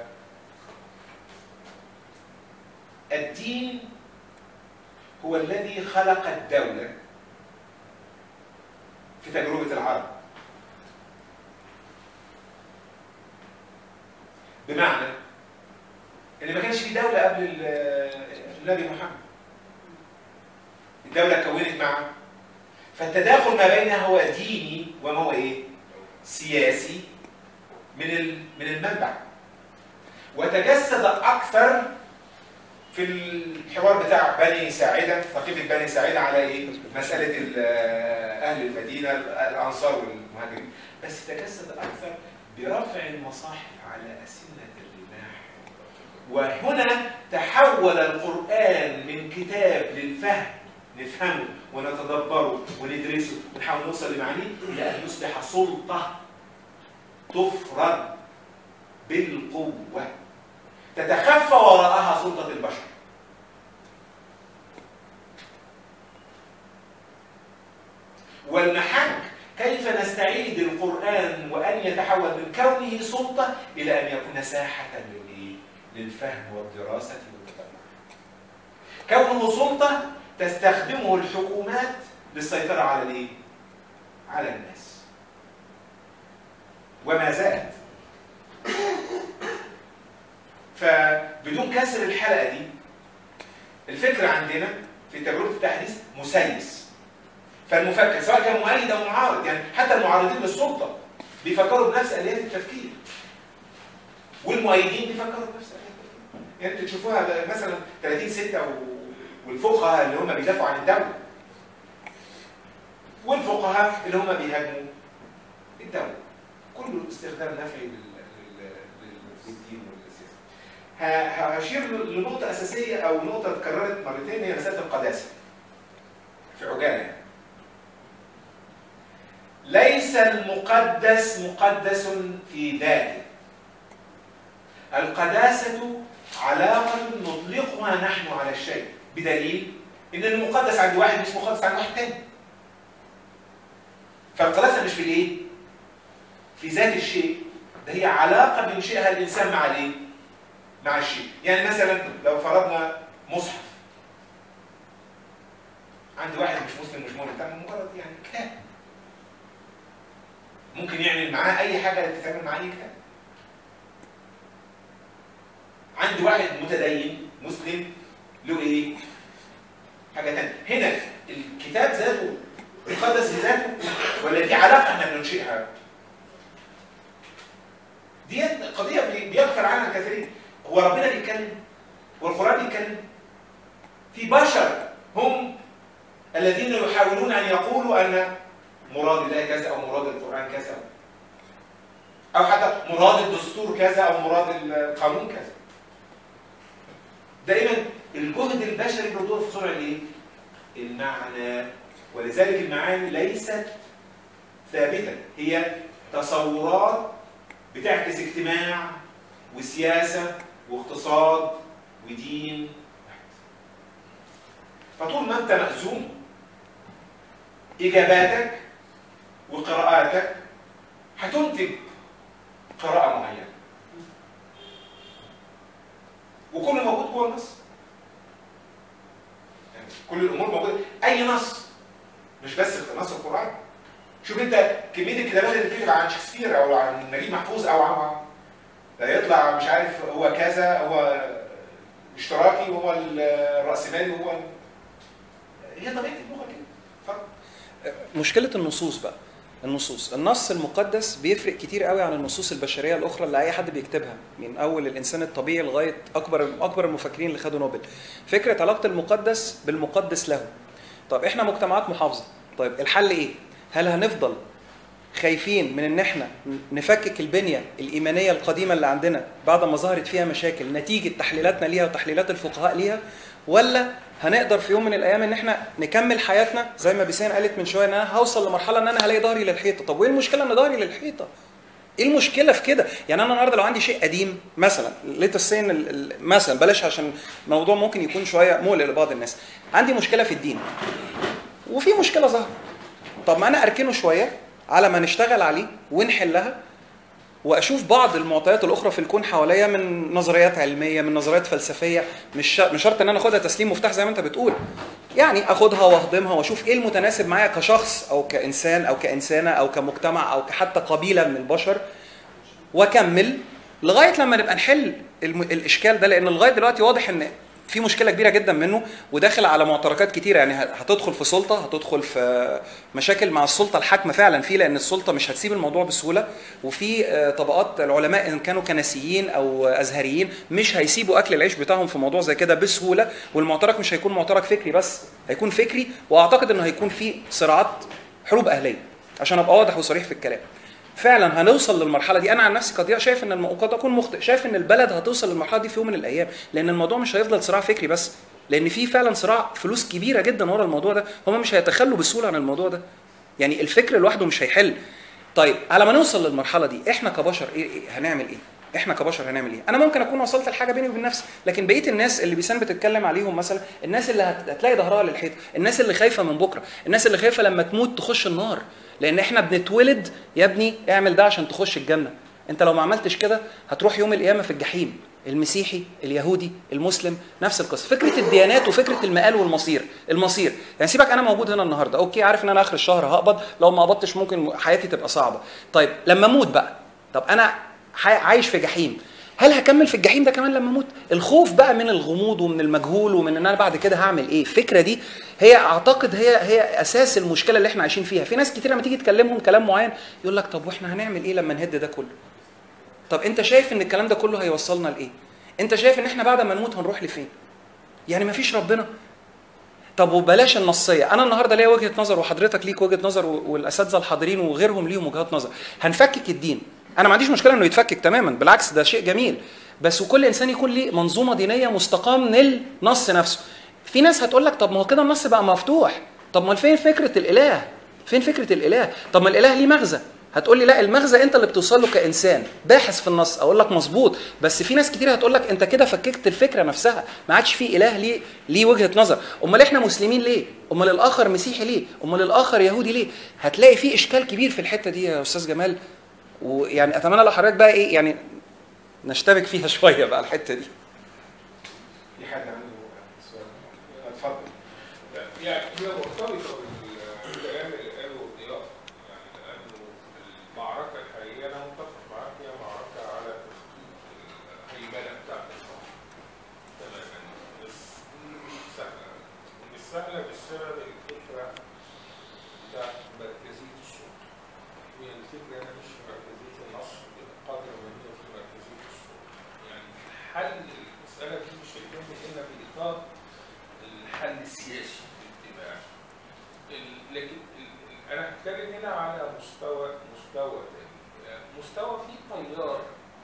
الدين هو الذي خلق الدوله في تجربة العرب بمعنى ان ما كانش في دولة قبل ال- النبي محمد الدولة اتكونت معه فالتداخل ما بينها هو ديني وما هو ايه؟ سياسي من ال- من المنبع وتجسد اكثر في الحوار بتاع بني ساعدة ثقيفة بني ساعدة على ايه؟ مسألة ال- أهل المدينة الأنصار والمهاجرين بس تجسد أكثر برفع المصاحف على أسنة الرماح وهنا تحول القرآن من كتاب للفهم نفهمه ونتدبره وندرسه ونحاول نوصل لمعانيه إلى أن يصبح سلطة تفرض بالقوة تتخفى وراءها سلطة البشر والمحك كيف نستعيد القرآن وأن يتحول من كونه سلطة إلى أن يكون ساحة للإيه؟ للفهم والدراسة والتفكر. كونه سلطة تستخدمه الحكومات للسيطرة على الإيه؟ على الناس. وما زالت. فبدون كسر الحلقة دي الفكرة عندنا في تجربة التحديث مسيس فالمفكر سواء كان مؤيد او معارض يعني حتى المعارضين للسلطه بيفكروا بنفس اليات التفكير والمؤيدين بيفكروا بنفس الحته يعني انتوا تشوفوها مثلا 30 6 والفقهاء اللي هم بيدافعوا عن الدوله والفقهاء اللي هم بيهاجموا الدوله كله استخدام نفعي لل- لل- لل- للدين والسياسه ه- ه- هشير لنقطه اساسيه او نقطه اتكررت مرتين هي مساله القداسه في عجاله يعني. ليس المقدس مقدس في ذاته القداسة علاقة نطلقها نحن على الشيء بدليل ان المقدس عند واحد مش مقدس عند واحد تاني فالقداسة مش في الايه؟ في ذات الشيء ده هي علاقة بينشئها الانسان مع الايه؟ مع الشيء يعني مثلا لو فرضنا مصحف عند واحد مش مسلم مش مؤمن بتاع مجرد يعني كتاب ممكن يعمل معاه اي حاجه تتعمل معاه اي كتاب عند واحد متدين مسلم له ايه حاجه ثانيه هنا الكتاب ذاته يقدس بذاته ولا دي علاقه احنا بننشئها دي قضيه بي- بيغفل عنها الكثيرين هو ربنا بيتكلم والقران بيتكلم في بشر هم الذين يحاولون ان يقولوا ان مراد الله كذا او مراد القران كذا او حتى مراد الدستور كذا او مراد القانون كذا دائما الجهد البشري بيدور في صنع الايه المعنى ولذلك المعاني ليست ثابته هي تصورات بتعكس اجتماع وسياسه واقتصاد ودين فطول ما انت مأزوم اجاباتك وقراءاتك هتنتج قراءة معينة وكل موجود جوه النص يعني كل الامور موجوده اي نص مش بس نص القران شوف انت كميه الكتابات اللي بتكتب عن شكسبير او عن نجيب محفوظ او عن لا يطلع مش عارف هو كذا هو اشتراكي وهو الرأسمالي وهو هي طبيعه اللغه كده فرق مشكله النصوص بقى النصوص النص المقدس بيفرق كتير قوي عن النصوص البشريه الاخرى اللي اي حد بيكتبها من اول الانسان الطبيعي لغايه اكبر اكبر المفكرين اللي خدوا نوبل فكره علاقه المقدس بالمقدس له طب احنا مجتمعات محافظه طيب الحل ايه هل هنفضل خايفين من ان احنا نفكك البنيه الايمانيه القديمه اللي عندنا بعد ما ظهرت فيها مشاكل نتيجه تحليلاتنا ليها وتحليلات الفقهاء ليها ولا هنقدر في يوم من الايام ان احنا نكمل حياتنا زي ما بيسان قالت من شويه ان انا هوصل لمرحله ان انا هلاقي ظهري للحيطه طب وايه المشكله ان ظهري للحيطه ايه المشكله في كده يعني انا النهارده لو عندي شيء قديم مثلا ليت السين مثلا بلاش عشان الموضوع ممكن يكون شويه مقلق لبعض الناس عندي مشكله في الدين وفي مشكله ظاهره طب ما انا اركنه شويه على ما نشتغل عليه ونحلها واشوف بعض المعطيات الاخرى في الكون حواليا من نظريات علميه من نظريات فلسفيه مش شا- مش شرط ان انا اخدها تسليم مفتاح زي ما انت بتقول يعني اخدها واهضمها واشوف ايه المتناسب معايا كشخص او كانسان او كانسانه او كمجتمع او حتى قبيله من البشر واكمل لغايه لما نبقى نحل الم... الاشكال ده لان لغايه دلوقتي واضح ان في مشكله كبيره جدا منه وداخل على معتركات كتيره يعني هتدخل في سلطه هتدخل في مشاكل مع السلطه الحاكمه فعلا فيه لان السلطه مش هتسيب الموضوع بسهوله وفي آه، طبقات العلماء ان كانوا كنسيين او ازهريين مش هيسيبوا اكل العيش بتاعهم في موضوع زي كده بسهوله والمعترك مش هيكون معترك فكري بس هيكون فكري واعتقد انه هيكون في صراعات حروب اهليه عشان ابقى واضح وصريح في الكلام فعلا هنوصل للمرحله دي انا عن نفسي قد شايف ان الم- قد اكون مخطئ شايف ان البلد هتوصل للمرحله دي في يوم من الايام لان الموضوع مش هيفضل صراع فكري بس لان في فعلا صراع فلوس كبيره جدا ورا الموضوع ده هم مش هيتخلوا بسهوله عن الموضوع ده يعني الفكر لوحده مش هيحل طيب على ما نوصل للمرحله دي احنا كبشر إيه إيه هنعمل ايه احنا كبشر هنعمل ايه انا ممكن اكون وصلت لحاجه بيني وبين نفسي لكن بقيه الناس اللي بيسان بتتكلم عليهم مثلا الناس اللي هت- هتلاقي ظهرها للحيط الناس اللي خايفه من بكره الناس اللي خايفه لما تموت تخش النار لان احنا بنتولد يا ابني اعمل ده عشان تخش الجنه انت لو ما عملتش كده هتروح يوم القيامه في الجحيم المسيحي اليهودي المسلم نفس القصه فكره الديانات وفكره المآل والمصير المصير يعني سيبك انا موجود هنا النهارده اوكي عارف ان انا اخر الشهر هقبض لو ما قبضتش ممكن حياتي تبقى صعبه طيب لما اموت بقى طب انا حي- عايش في جحيم هل هكمل في الجحيم ده كمان لما اموت الخوف بقى من الغموض ومن المجهول ومن ان انا بعد كده هعمل ايه الفكره دي هي اعتقد هي هي اساس المشكله اللي احنا عايشين فيها في ناس كتير لما تيجي تكلمهم كلام معين يقول لك طب واحنا هنعمل ايه لما نهد ده كله طب انت شايف ان الكلام ده كله هيوصلنا لايه انت شايف ان احنا بعد ما نموت هنروح لفين يعني مفيش ربنا طب وبلاش النصيه انا النهارده ليا وجهه نظر وحضرتك ليك وجهه نظر و- والاساتذه الحاضرين وغيرهم ليهم وجهات نظر هنفكك الدين انا ما عنديش مشكله انه يتفكك تماما بالعكس ده شيء جميل بس وكل انسان يكون ليه منظومه دينيه مستقاه من النص نفسه في ناس هتقول لك طب ما هو كده النص بقى مفتوح طب ما فين فكره الاله فين فكره الاله طب ما الاله ليه مغزى هتقول لي لا المغزى انت اللي بتوصل له كانسان باحث في النص اقول لك مظبوط بس في ناس كتير هتقول لك انت كده فككت الفكره نفسها ما عادش في اله ليه ليه وجهه نظر امال احنا مسلمين ليه امال الاخر مسيحي ليه امال الاخر يهودي ليه هتلاقي في اشكال كبير في الحته دي يا استاذ جمال ويعني اتمنى لو حضرتك بقى ايه يعني نشتبك فيها شويه بقى الحته دي في حد عنده سؤال اتفضل يعني هي مرتبطه بالكلام اللي قاله ضياء يعني لانه المعركه الحقيقيه انا متفق معاك هي معركه على تخطيط الهيمنه بتاعت الصف تماما بس مش سهله مش سهله بسبب الفكره بتاعت مركزيه السلطه هي الفكره هنا مش في مركزيه النص بقدر ما هي في مركزيه السلطه يعني حل المساله دي مش هيتم الا في اطار الحل السياسي الاجتماعي ال- لكن ال- ال- انا هتكلم هنا على مستوى مستوى تاني آه، مستوى فيه تيار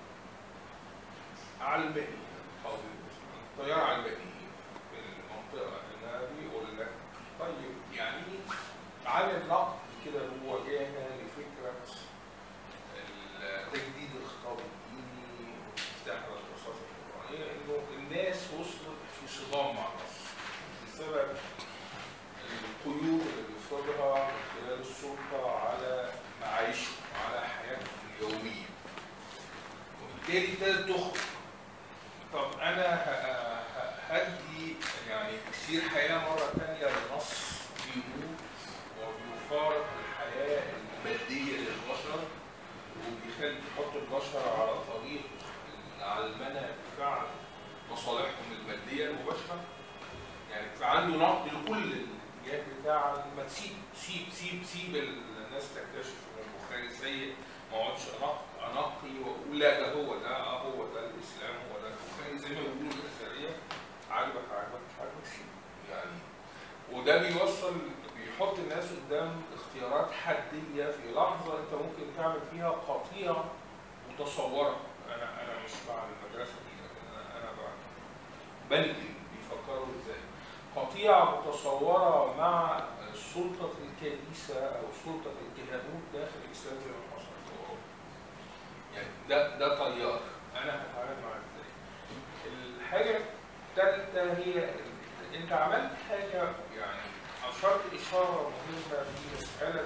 علماني او تيار علماني في المنطقه هنا بيقول لك طيب يعني عامل نقد كده مواجهه لفكره ال- تجديد الخطاب الديني وافتتاح الدراسات القرآنية إنه الناس وصلت في صدام مع النص بسبب القيود اللي بيفرضها من خلال السلطة على معايشهم وعلى حياتهم اليومية وبالتالي ابتدت تخرج طب أنا ه- ه- هدي يعني تسير حياة مرة تانية للنص بيموت وبيفارق الحياة المادية للبشر وبيخلي يحط البشر على طريق العلمنة بفعل مصالحهم المادية المباشرة يعني فعنده نقد لكل الاتجاه بتاع ما تسيب سيب سيب سيب الناس تكتشف ان البخاري سيء ما اقعدش أنق- انقي واقول لا ده هو ده اه هو ده الاسلام هو ده البخاري زي ما بيقولوا الاثريه عاجبك عاجبك مش عاجبك سيب يعني وده بيوصل بيحط الناس قدام اختيارات حديه في لحظه انت ممكن تعمل فيها قطيعه متصوره انا انا مش مع المدرسه دي لكن انا انا ب- بنقل بيفكروا ازاي قطيعه متصوره مع سلطه الكنيسه او سلطه الكهنوت داخل الاسلام زي ما حصل في اوروبا يعني ده ده تيار انا هتعامل معاه ازاي الحاجه الثالثه هي انت عملت حاجه يعني اشرت اشاره مهمه في مساله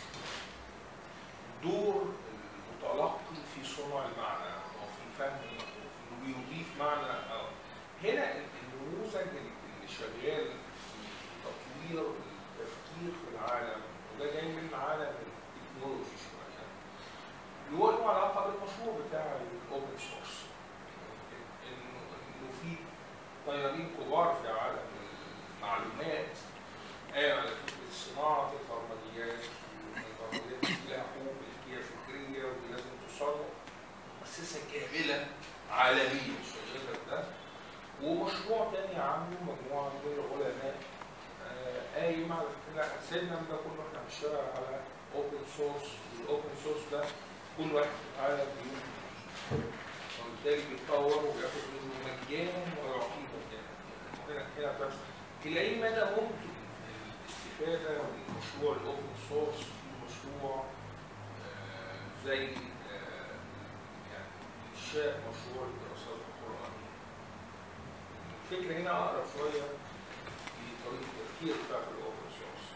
دور المتلقي في صنع المعنى او في فهم المفهوم انه بيضيف معنى او هنا النموذج اللي شغال في تطوير التفكير في العالم وده جاي من عالم التكنولوجي شويه له له علاقه بالمشروع بتاع الاوبن سورس انه انه في طيارين كبار في عالم المعلومات قايم على فكره صناعه البرمجيات والبرمجيات دي لها حقوق ملكيه فكريه ودي لازم تصنع مؤسسه كامله عالميه شغاله في ده ومشروع تاني عامله مجموعه من العلماء آه، قايم على فكره سيبنا من ده كله احنا بنشتغل على اوبن سورس والاوبن سورس ده كل واحد في العالم بيقوم وبالتالي بيتطور وبياخد منه مجانا ويعطيه مجانا هنا هنا بس تلاقيه مدى ممكن الاستفاده من مشروع الاوبن سورس في مشروع آه، زي آه، يعني انشاء مشروع الدراسات القرانيه الفكره هنا اقرب شويه لطريقه التفكير بتاعت الاوبن سورس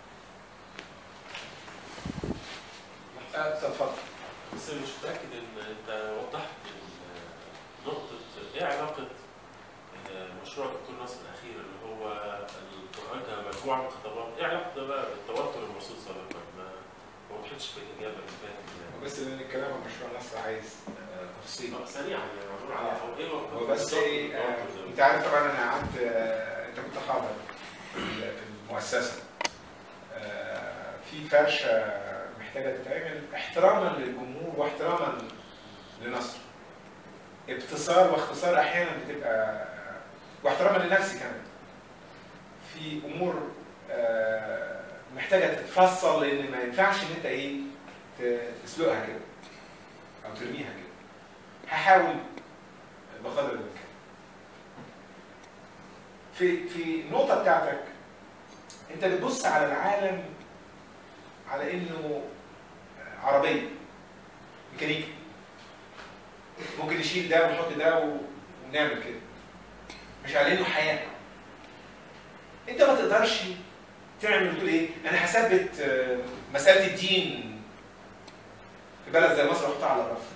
اتفضل بس مش متاكد ان انت وضحت ال- نقطه ايه علاقه آه، مشروع الدكتور ناصر الاخير اللي هو القران كمجموعه من الخطابات ايه علاقه ده بقى بالتوتر المرصود سابقا ما ما وضحتش في الاجابه اللي فاتت يعني. بس لان الكلام عن مشروع نصر عايز آه، تفصيل لا، سريعا يعني معلومة على هو ايه هو موقف بس بالظبط ايه آه، التوتر ده؟ انت عارف طبعا انا قعدت آه، انت كنت حاضر في في المؤسسه آه، في فرشه محتاجه تتعمل احتراما للجمهور واحتراما لنصر ابتصار واختصار احيانا بتبقى واحتراما لنفسي كمان في امور آه، محتاجه تتفصل لان ما ينفعش ان انت ايه ت- تسلقها كده او ترميها كده هحاول بقدر الامكان في في النقطه بتاعتك انت بتبص على العالم على انه عربيه ميكانيكا ممكن نشيل ده ونحط ده و- ونعمل كده مش على انه حياه انت ما تقدرش تعمل تقول ايه انا هثبت آه، مساله الدين في بلد زي مصر واحطها على الرف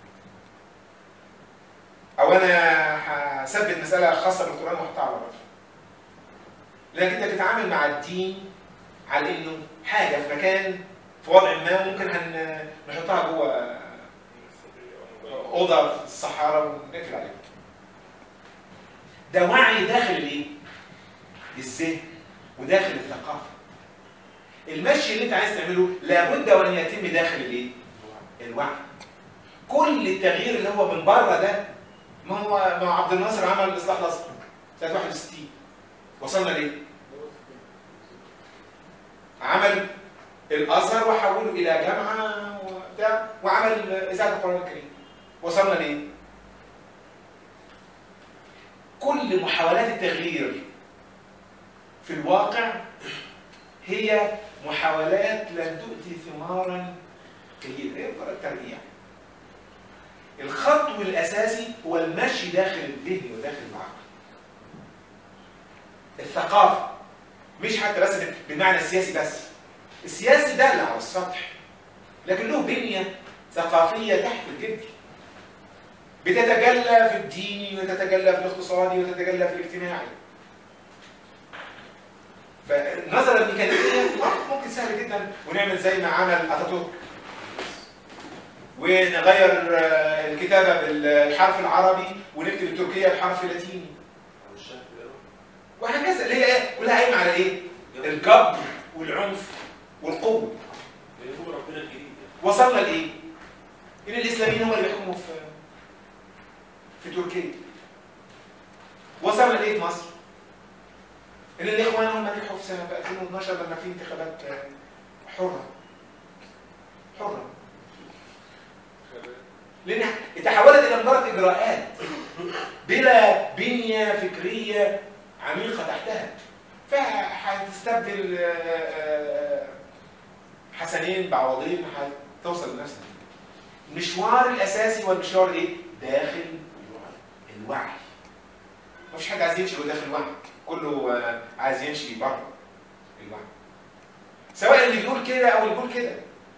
او انا هثبت مساله خاصه بالقران واحطها على الرف لكن انت بتتعامل مع الدين على انه حاجه في مكان في وضع ما ممكن هن- نحطها جوه اوضه في الصحراء ونقفل عليها ده وعي داخل الايه؟ الذهن وداخل الثقافه المشي اللي انت عايز تعمله لابد وان يتم داخل الايه؟ الوعي كل التغيير اللي هو من بره ده ما هو ما هو عبد الناصر عمل الاصلاح الاصفر سنه 61 وصلنا ليه؟ عمل الازهر وحوله الى جامعه وبتاع وعمل اذاعه القران الكريم وصلنا ليه؟ كل محاولات التغيير في الواقع هي محاولات لن تؤتي ثمارا جيده هي مجرد ترقيع الخطو الاساسي هو المشي داخل الذهن وداخل العقل الثقافه مش حتى بس بالمعنى السياسي بس السياسي ده اللي على السطح لكن له بنيه ثقافيه تحت الجدر بتتجلى في الديني وتتجلى في الاقتصادي وتتجلى في الاجتماعي فالنظرة الميكانيكية آه، ممكن سهل جدا ونعمل زي ما عمل اتاتورك ونغير آه، الكتابة بالحرف العربي ونكتب التركية بحرف لاتيني وهكذا اللي هي ايه كلها قايمة على ايه الجبر والعنف والقوة هو ربنا الجديد وصلنا لايه ان الاسلاميين هم اللي بيحكموا في في تركيا وصلنا لايه في مصر ان الاخوان هم نجحوا في سنه 2012 لما في انتخابات آه، حره حره لان تحولت الى مجرد اجراءات بلا بنيه فكريه عميقه تحتها فهتستبدل آه، آه، حسنين بعوضين هتوصل لنفس النتيجة. المشوار الاساسي هو المشوار ايه؟ داخل الوعي مفيش حد عايز يمشي جوه داخل الوعي كله آه، عايز يمشي بره الوعي سواء اللي بيقول كده او اللي بيقول كده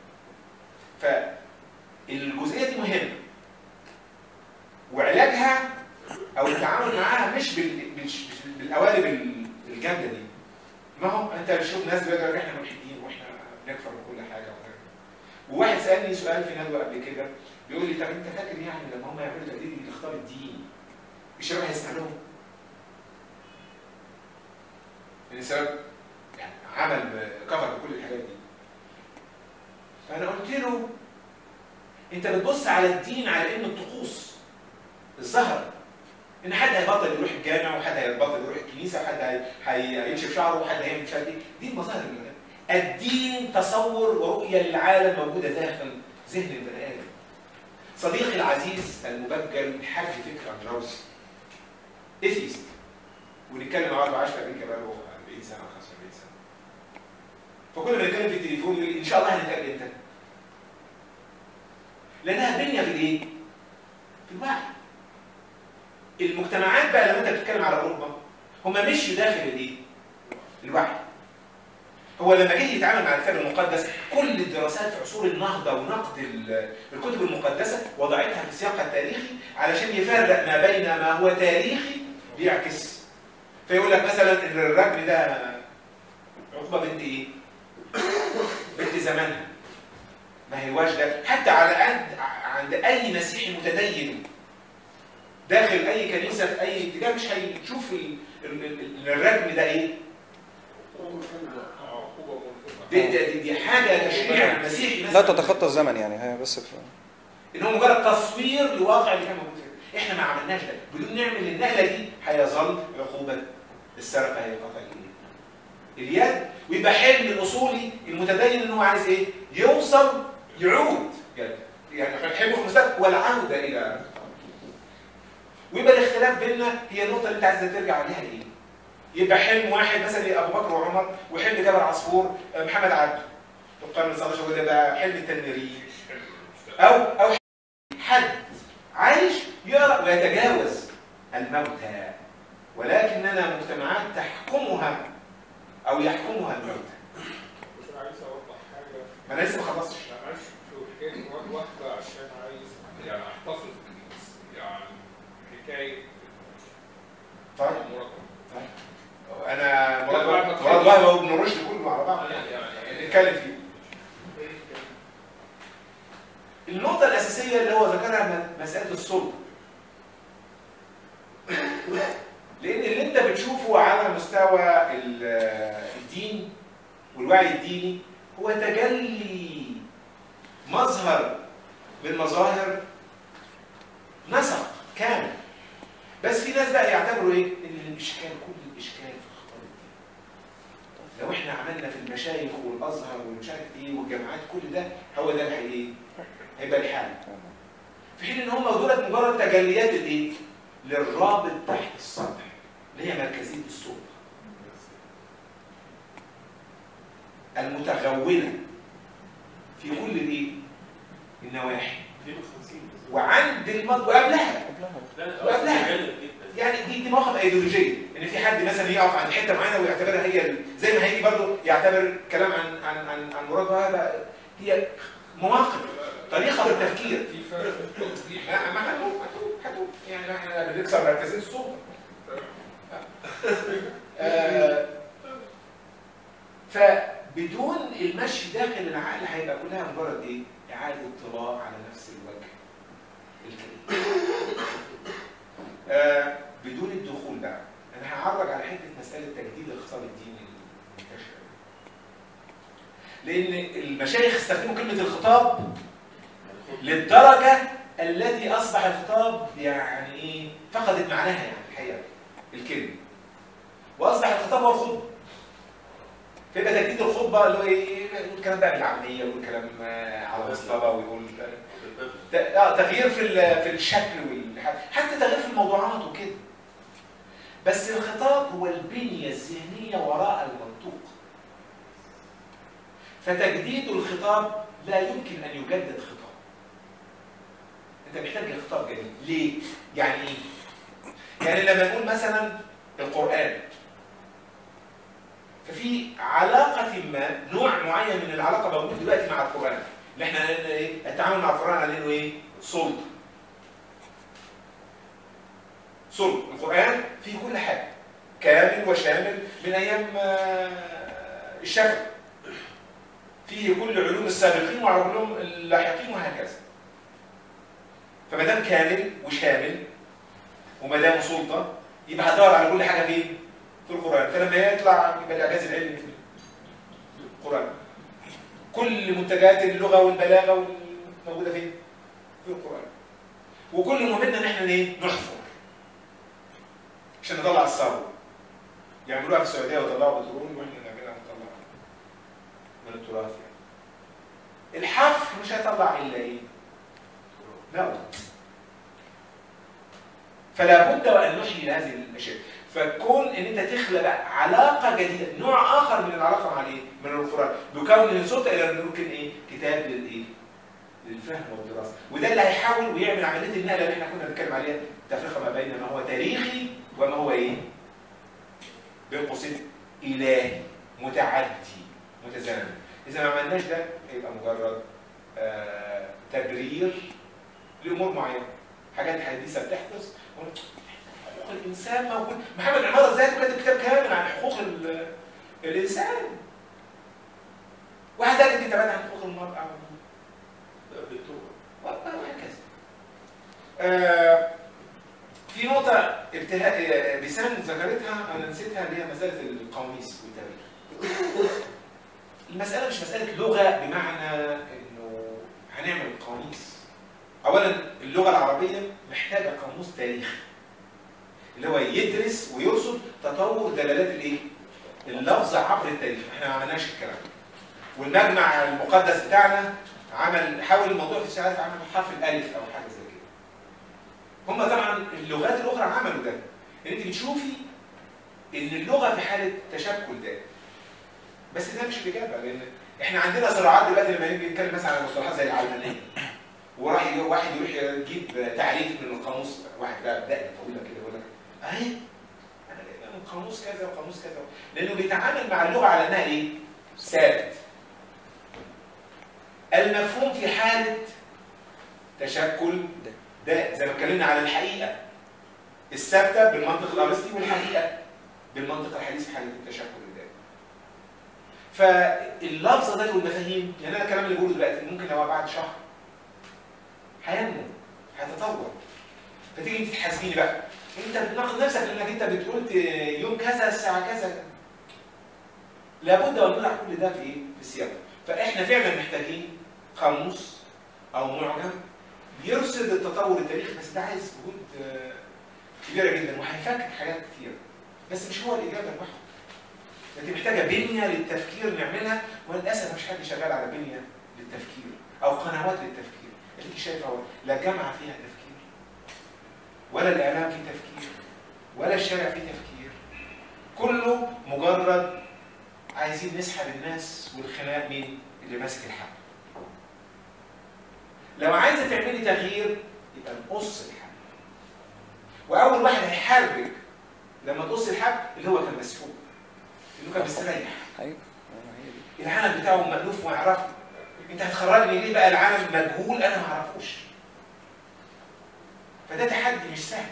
فالجزئيه دي مهمه وعلاجها او التعامل معاها مش بال... مش مش بالقوالب ال- الجامده دي ما هو انت بتشوف ناس دلوقتي يقول لك احنا ملحدين واحنا بنكفر بكل حاجه وغيره. وواحد سالني سؤال في ندوه قبل كده بيقول لي طب انت فاكر يعني لما هم يعملوا تجديد الاختار الديني الشباب هيسمع لهم؟ لان السبب يعني عمل كفر بكل الحاجات دي فانا قلت له انت بتبص على الدين على انه الطقوس الزهر ان حد هيبطل يروح الجامع وحد هيبطل يروح الكنيسه وحد هي- هي- هينشف شعره وحد هيعمل مش عارف ايه دي المظاهر اللي الدين تصور ورؤيه للعالم موجوده داخل ذهن البني ادم صديقي العزيز المبجل الحاج فكر اندراوس اثيست ونتكلم مع بعض عايش في امريكا بقاله 40 سنه او 45 سنه فكل ما نتكلم في التليفون يقول لي ان شاء الله هنتقابل امتى؟ لانها بنيه في الايه؟ في الوعي المجتمعات بقى لما انت بتتكلم على اوروبا هم مشوا داخل الايه؟ الوعي هو لما جه يتعامل مع الكتاب المقدس كل الدراسات في عصور النهضه ونقد ال- الكتب المقدسه وضعتها في سياقها التاريخي علشان يفرق ما بين ما هو تاريخي بيعكس فيقول لك مثلا ان الرجل ده عقبه بنت ايه؟ بنت زمانها ما هيواش ده حتى على عند عند اي مسيحي متدين داخل اي كنيسه في اي اتجاه مش هيشوف ال- ال- ال- الرجم ده ايه؟ عقوبة ملزمة دي, دي, دي حاجه تشريع مسيحي لا مثلا تتخطى الزمن يعني هي بس في ان هو مجرد تصوير لواقع اللي كان موجود فيه احنا ما عملناش ده بدون نعمل النقله دي هيظل عقوبه السرقه هي قطع الايد اليد ويبقى حلم الاصولي المتدين ان هو عايز ايه يوصل يعود يعني يعني كان حلمه في المستقبل والعوده الى ويبقى الاختلاف بيننا هي النقطه اللي انت عايز ترجع عليها ايه يبقى حلم واحد مثلا ابو بكر وعمر وحلم جبل عصفور محمد عبده في القرن ال 19 وده بقى حلم التنميري او او حد عايش يقرا ويتجاوز الموتى ولكننا مجتمعات تحكمها او يحكمها الموتى مش عايز اوضح حاجه ما انا لسه ما خلصتش لا معلش في حكايه واحده عشان عايز يعني احتفظ بالناس يعني حكايه طيب مراد انا لا، مراد بعد ما مراد تخلص. وهبه وابن رشد كله على بعض يعني نتكلم فيه النقطة الأساسية اللي هو ذكرها م- مسألة السلطة. لأن اللي أنت بتشوفه على مستوى ال- الدين والوعي الديني هو تجلي مظهر من مظاهر نسق كامل. بس في ناس بقى يعتبروا إيه؟ إن الإشكال كل الإشكال في الخطاب الديني. لو احنا عملنا في المشايخ والازهر والمش عارف ايه والجامعات كل ده هو ده اللي هي- هيبقى الحال في حين ان هم دولت مجرد تجليات الايه؟ للرابط تحت السطح اللي هي مركزيه السلطه المتغونه في كل الايه؟ النواحي وعند المض وقبلها لا لا وقبلها. متجنب جدا يعني دي دي مواقف ايديولوجيه ان في حد مثلا يقف عند حته معينه ويعتبرها هي ال- زي ما هيجي برضه يعتبر كلام عن عن عن عن مراد وهبه هي مواقف طريقه في التفكير في فرق في التوضيح ما ما هتقول هتقول هتقول يعني ما احنا بنكسر مركزيه السلطه آه، فبدون المشي داخل العقل هيبقى كلها مجرد ايه؟ اعاده اطلاع على نفس الوجه الكريم. آه، بدون الدخول بقى انا هعرج على حته مساله تجديد الخطاب الديني المنتشر لان المشايخ استخدموا كلمه الخطاب للدرجه التي اصبح الخطاب يعني ايه فقدت معناها يعني الحقيقه الكلمه واصبح الخطاب هو الخطبه فيبقى تجديد الخطبه اللي هو ايه يقول كلام بقى بالعاميه ويقول كلام آه، على مصطبه ويقول ت- اه تغيير في ال- في الشكل والح- حتى تغيير في الموضوعات وكده بس الخطاب هو البنيه الذهنيه وراء المنطوق فتجديد الخطاب لا يمكن ان يجدد خطاب انت محتاج لخطاب جديد ليه يعني ايه يعني لما نقول مثلا القران ففي علاقة ما نوع معين من العلاقة موجود دلوقتي مع القرآن اللي احنا قلنا ايه التعامل مع القرآن على انه ايه سلطة سلطة القرآن فيه كل حاجة كامل وشامل من ايام آه، الشافعي فيه كل علوم السابقين وعلوم اللاحقين وهكذا فما دام كامل وشامل وما دام سلطة يبقى هدور على كل حاجة فين؟ في القرآن فلما يطلع يبقى الإعجاز العلمي في القرآن كل منتجات اللغة والبلاغة موجودة فين؟ في القرآن وكل مهمتنا ان احنا ايه؟ نحفر عشان نطلع الثروة يعملوها في السعودية ويطلعوا بترول واحنا نعملها ونطلع من التراث يعني الحفر مش هيطلع الا ايه؟ موت فلا بد وان نحيي هذه الاشياء فكون ان انت تخلق بقى علاقه جديده نوع اخر من العلاقه مع الايه؟ من القران بكون من سلطه الى ان ممكن ايه؟ كتاب للايه؟ للفهم والدراسه وده اللي هيحاول ويعمل عمليه النقله اللي احنا كنا بنتكلم عليها تفرقه ما بين ما هو تاريخي وما هو ايه؟ بين قوسين الهي متعدي متزامن اذا ما عملناش ده هيبقى مجرد آه تبرير لامور معينه حاجات حديثه بتحدث حقوق الانسان موجود محمد عماره ذاته كاتب كتاب كامل عن حقوق ال- الانسان وهذا كتابات عن حقوق المراه وهكذا آه، في نقطة ابتهاء بسام ذكرتها أنا نسيتها اللي هي مسألة القواميس والتاريخ. المسألة مش مسألة لغة بمعنى إنه هنعمل قواميس. أولا اللغه العربيه محتاجه قاموس تاريخي اللي هو يدرس ويرصد تطور دلالات الايه؟ اللفظ عبر التاريخ احنا ما عملناش الكلام ده والمجمع المقدس بتاعنا عمل حاول الموضوع في الشهاده عمل حرف الالف او حاجه زي كده هم طبعا اللغات الاخرى عملوا ده ان انت بتشوفي ان اللغه في حاله تشكل ده بس ده مش الاجابه لان احنا عندنا صراعات دلوقتي لما نيجي نتكلم مثلا عن مصطلحات زي العلمانيه وراح يجي- واحد يروح يجيب تعريف من القاموس واحد بقى بدقن طويله كده يقول لك اهي انا جايبها من قاموس كذا وقاموس كذا لانه بيتعامل مع اللغه على انها ايه؟ ثابت المفهوم في حاله تشكل ده زي ما اتكلمنا على الحقيقه الثابته بالمنطق الارسطي والحقيقه بالمنطق الحديث في حاله التشكل الذاتي فاللفظه ده والمفاهيم يعني انا الكلام اللي بقوله دلوقتي ممكن لو بعد شهر هينمو هيتطور فتيجي انت تحاسبيني بقى انت بتناقض نفسك لانك انت بتقول يوم كذا الساعه كذا لابد ان نضع كل ده في ايه؟ في السياق فاحنا فعلا محتاجين قاموس او معجم بيرصد التطور التاريخي بس ده عايز جهود آه، كبيره جدا وهيفكك حاجات كتير بس مش هو الاجابه لوحده انت محتاجه بنيه للتفكير نعملها وللاسف مش حد شغال على بنيه للتفكير او قنوات للتفكير اللي شايفه هو لا جامعه فيها تفكير ولا الاعلام فيه تفكير ولا الشارع فيه تفكير كله مجرد عايزين نسحب الناس والخناق مين اللي ماسك الحق لو عايزه تعملي تغيير يبقى نقص الحق واول واحد هيحاربك لما تقص الحق اللي هو كان مسحوق اللي هو كان مستريح ايوه هي دي العالم بتاعه مألوف ويعرفه انت هتخرجني ليه بقى العالم مجهول انا ما اعرفوش فده تحدي مش سهل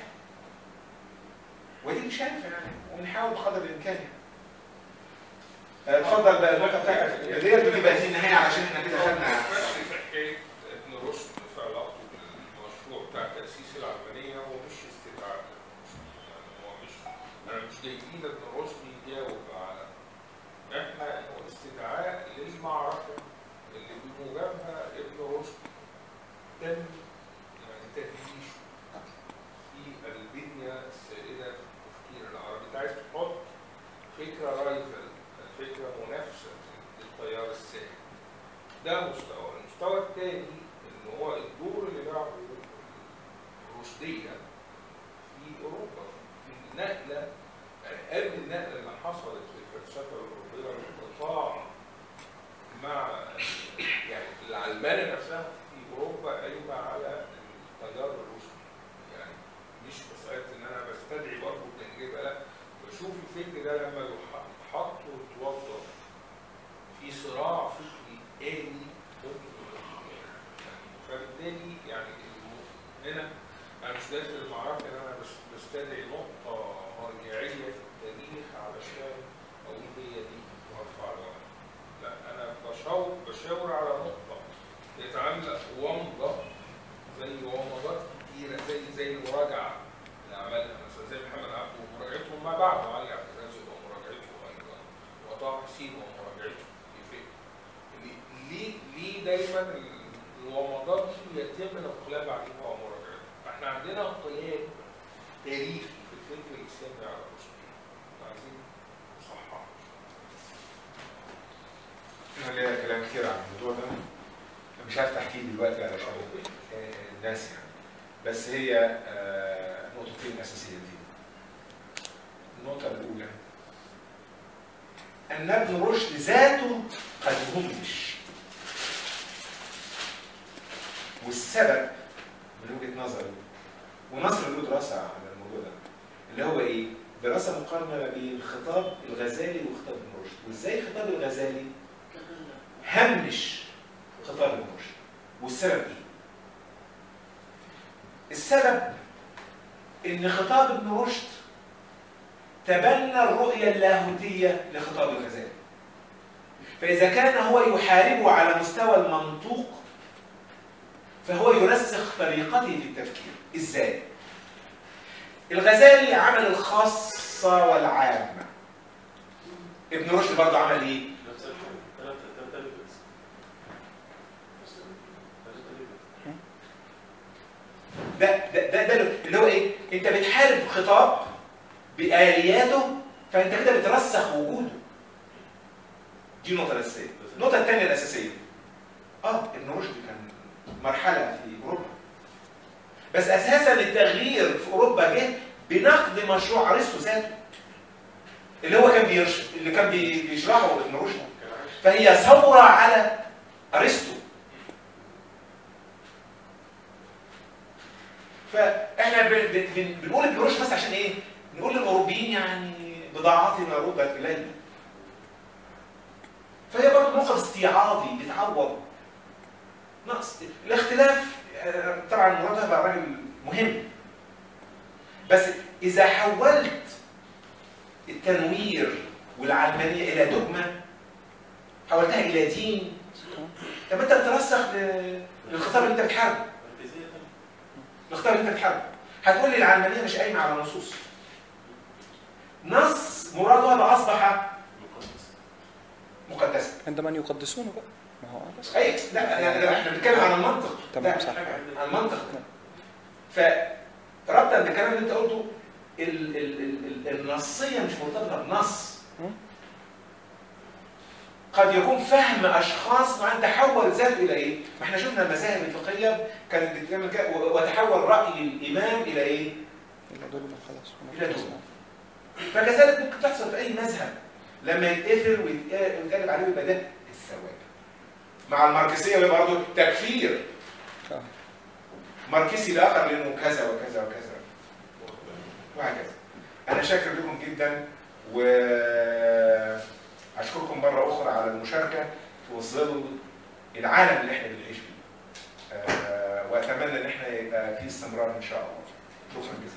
ودي شايفه يعني ونحاول بقدر الامكان يعني آه، اتفضل بقى النقطه بتاعتك ديت بتبقى دي النهايه علشان احنا كده خدنا بس في حكايه ابن رشد في علاقته بالمشروع بتاع تاسيس العلمانيه هو مش استدعاء يعني هو مش انا مش جايبين ابن رشد يجاوب على احنا هو استدعاء للمعركه اللي بموجبها ابن رشد تم يعني تهييشه في البنيه السائده في التفكير العربي انت عايز تحط فكره رايفل فكره منافسه للتيار السائد ده مستوى المستوى الثاني ان هو الدور اللي لعبه الرشديه في اوروبا في النقله يعني قبل النقله اللي حصلت في الفلسفه الاوروبيه الانقطاع مع يعني العلمانه نفسها في اوروبا قايمه على التيار الروسي يعني مش مساله ان انا بستدعي برضه التجربه لا بشوف الفكر ده لما يح- يتحط ويتوظف في صراع فكري آلي ممكن يبقى يعني فبالتالي يعني الم- هنا انا مش داخل المعركه ان انا بس بستدعي نقطه مرجعيه في التاريخ علشان اقول هي دي وارفع لها لا انا بشاور بشاور على نقطه يتعلق ومضه زي ومضات كتيره زي زي المراجعه اللي عملها مثلا زي محمد عبده ومراجعتهم ما بعده علي عبد الرازق ومراجعته ايضا وطه حسين ومراجعته في فكر ليه- ليه ليه دايما الومضات دي يتم الانقلاب عليها ومراجعتها؟ احنا عندنا انقلاب تاريخي في الفكر الاسلامي على الرشديه عايزين نصححه انا ليا كلام كتير عن الموضوع ده مش هفتح فيه دلوقتي علشان آه، الناس يعني بس هي آه، نقطتين اساسيتين النقطه الاولى ان ابن رشد ذاته قد همش والسبب من وجهه نظري ونصر له دراسه على الموضوع ده اللي هو ايه؟ دراسه مقارنه ما بين خطاب الغزالي وخطاب ابن رشد وازاي خطاب الغزالي همش خطاب ابن رشد والسبب ايه؟ السبب ان خطاب ابن رشد تبنى الرؤية اللاهوتية لخطاب الغزالي فإذا كان هو يحاربه على مستوى المنطوق فهو يرسخ طريقته في التفكير ازاي؟ الغزالي عمل الخاصة والعامة ابن رشد برضه عمل ايه؟ نفس الحاجة ثلاثة ثلاثة ليفلز ثلاثة ليفلز ده ده ده, ده اللي هو ايه انت بتحارب خطاب بالياته فانت كده بترسخ وجوده دي النقطه الاساسيه النقطه الثانيه الاساسيه اه ابن رشد كان مرحله في اوروبا بس اساسا التغيير في اوروبا جه بنقد مشروع ارسطو ذاته اللي هو كان بيرشد اللي كان بي- بيشرحه ابن رشد فهي ثوره على ارسطو فاحنا ب- ب- بن- بنقول ابن رشد بس عشان ايه؟ نقول للاوروبيين يعني بضاعتنا ردت الينا فهي برضه موقف استيعابي بيتعوض نقص الاختلاف آه، طبعا مراد هيبقى راجل مهم بس اذا حولت التنوير والعلمانيه الى دogma حولتها الى دين طب انت بترسخ ل- للخطاب اللي انت بتحاربه مركزية تانية. الخطاب اللي انت بتحاربه هتقول لي العلمانيه مش قايمه على نصوص نص مراده هذا اصبح مقدس. مقدسا عندما يقدسونه بقى ما هو بس اي لا لا، لا، احنا بنتكلم عن المنطق تمام، لا، صح. عن المنطق فربطا بالكلام اللي انت قلته ال ال ال ال النصيه مش مرتبطه بنص مم. قد يكون فهم اشخاص معين تحول ذاته الى ايه؟ ما احنا شفنا المذاهب الفقهيه كانت بتعمل كده و- وتحول راي الامام الى ايه؟ الا دول من خلاص إلى دول. فكذلك ممكن تحصل في اي مذهب لما يتقفل ويتق- ويتقلب عليه يبقى ده الثواب مع الماركسيه وهي برضه تكفير آه. ماركسي الاخر لانه كذا وكذا وكذا وهكذا انا شاكر لكم جدا واشكركم مره اخرى على المشاركه في ظل العالم اللي احنا بنعيش فيه آه، واتمنى ان احنا يبقى في استمرار ان شاء الله شكرا جزيلا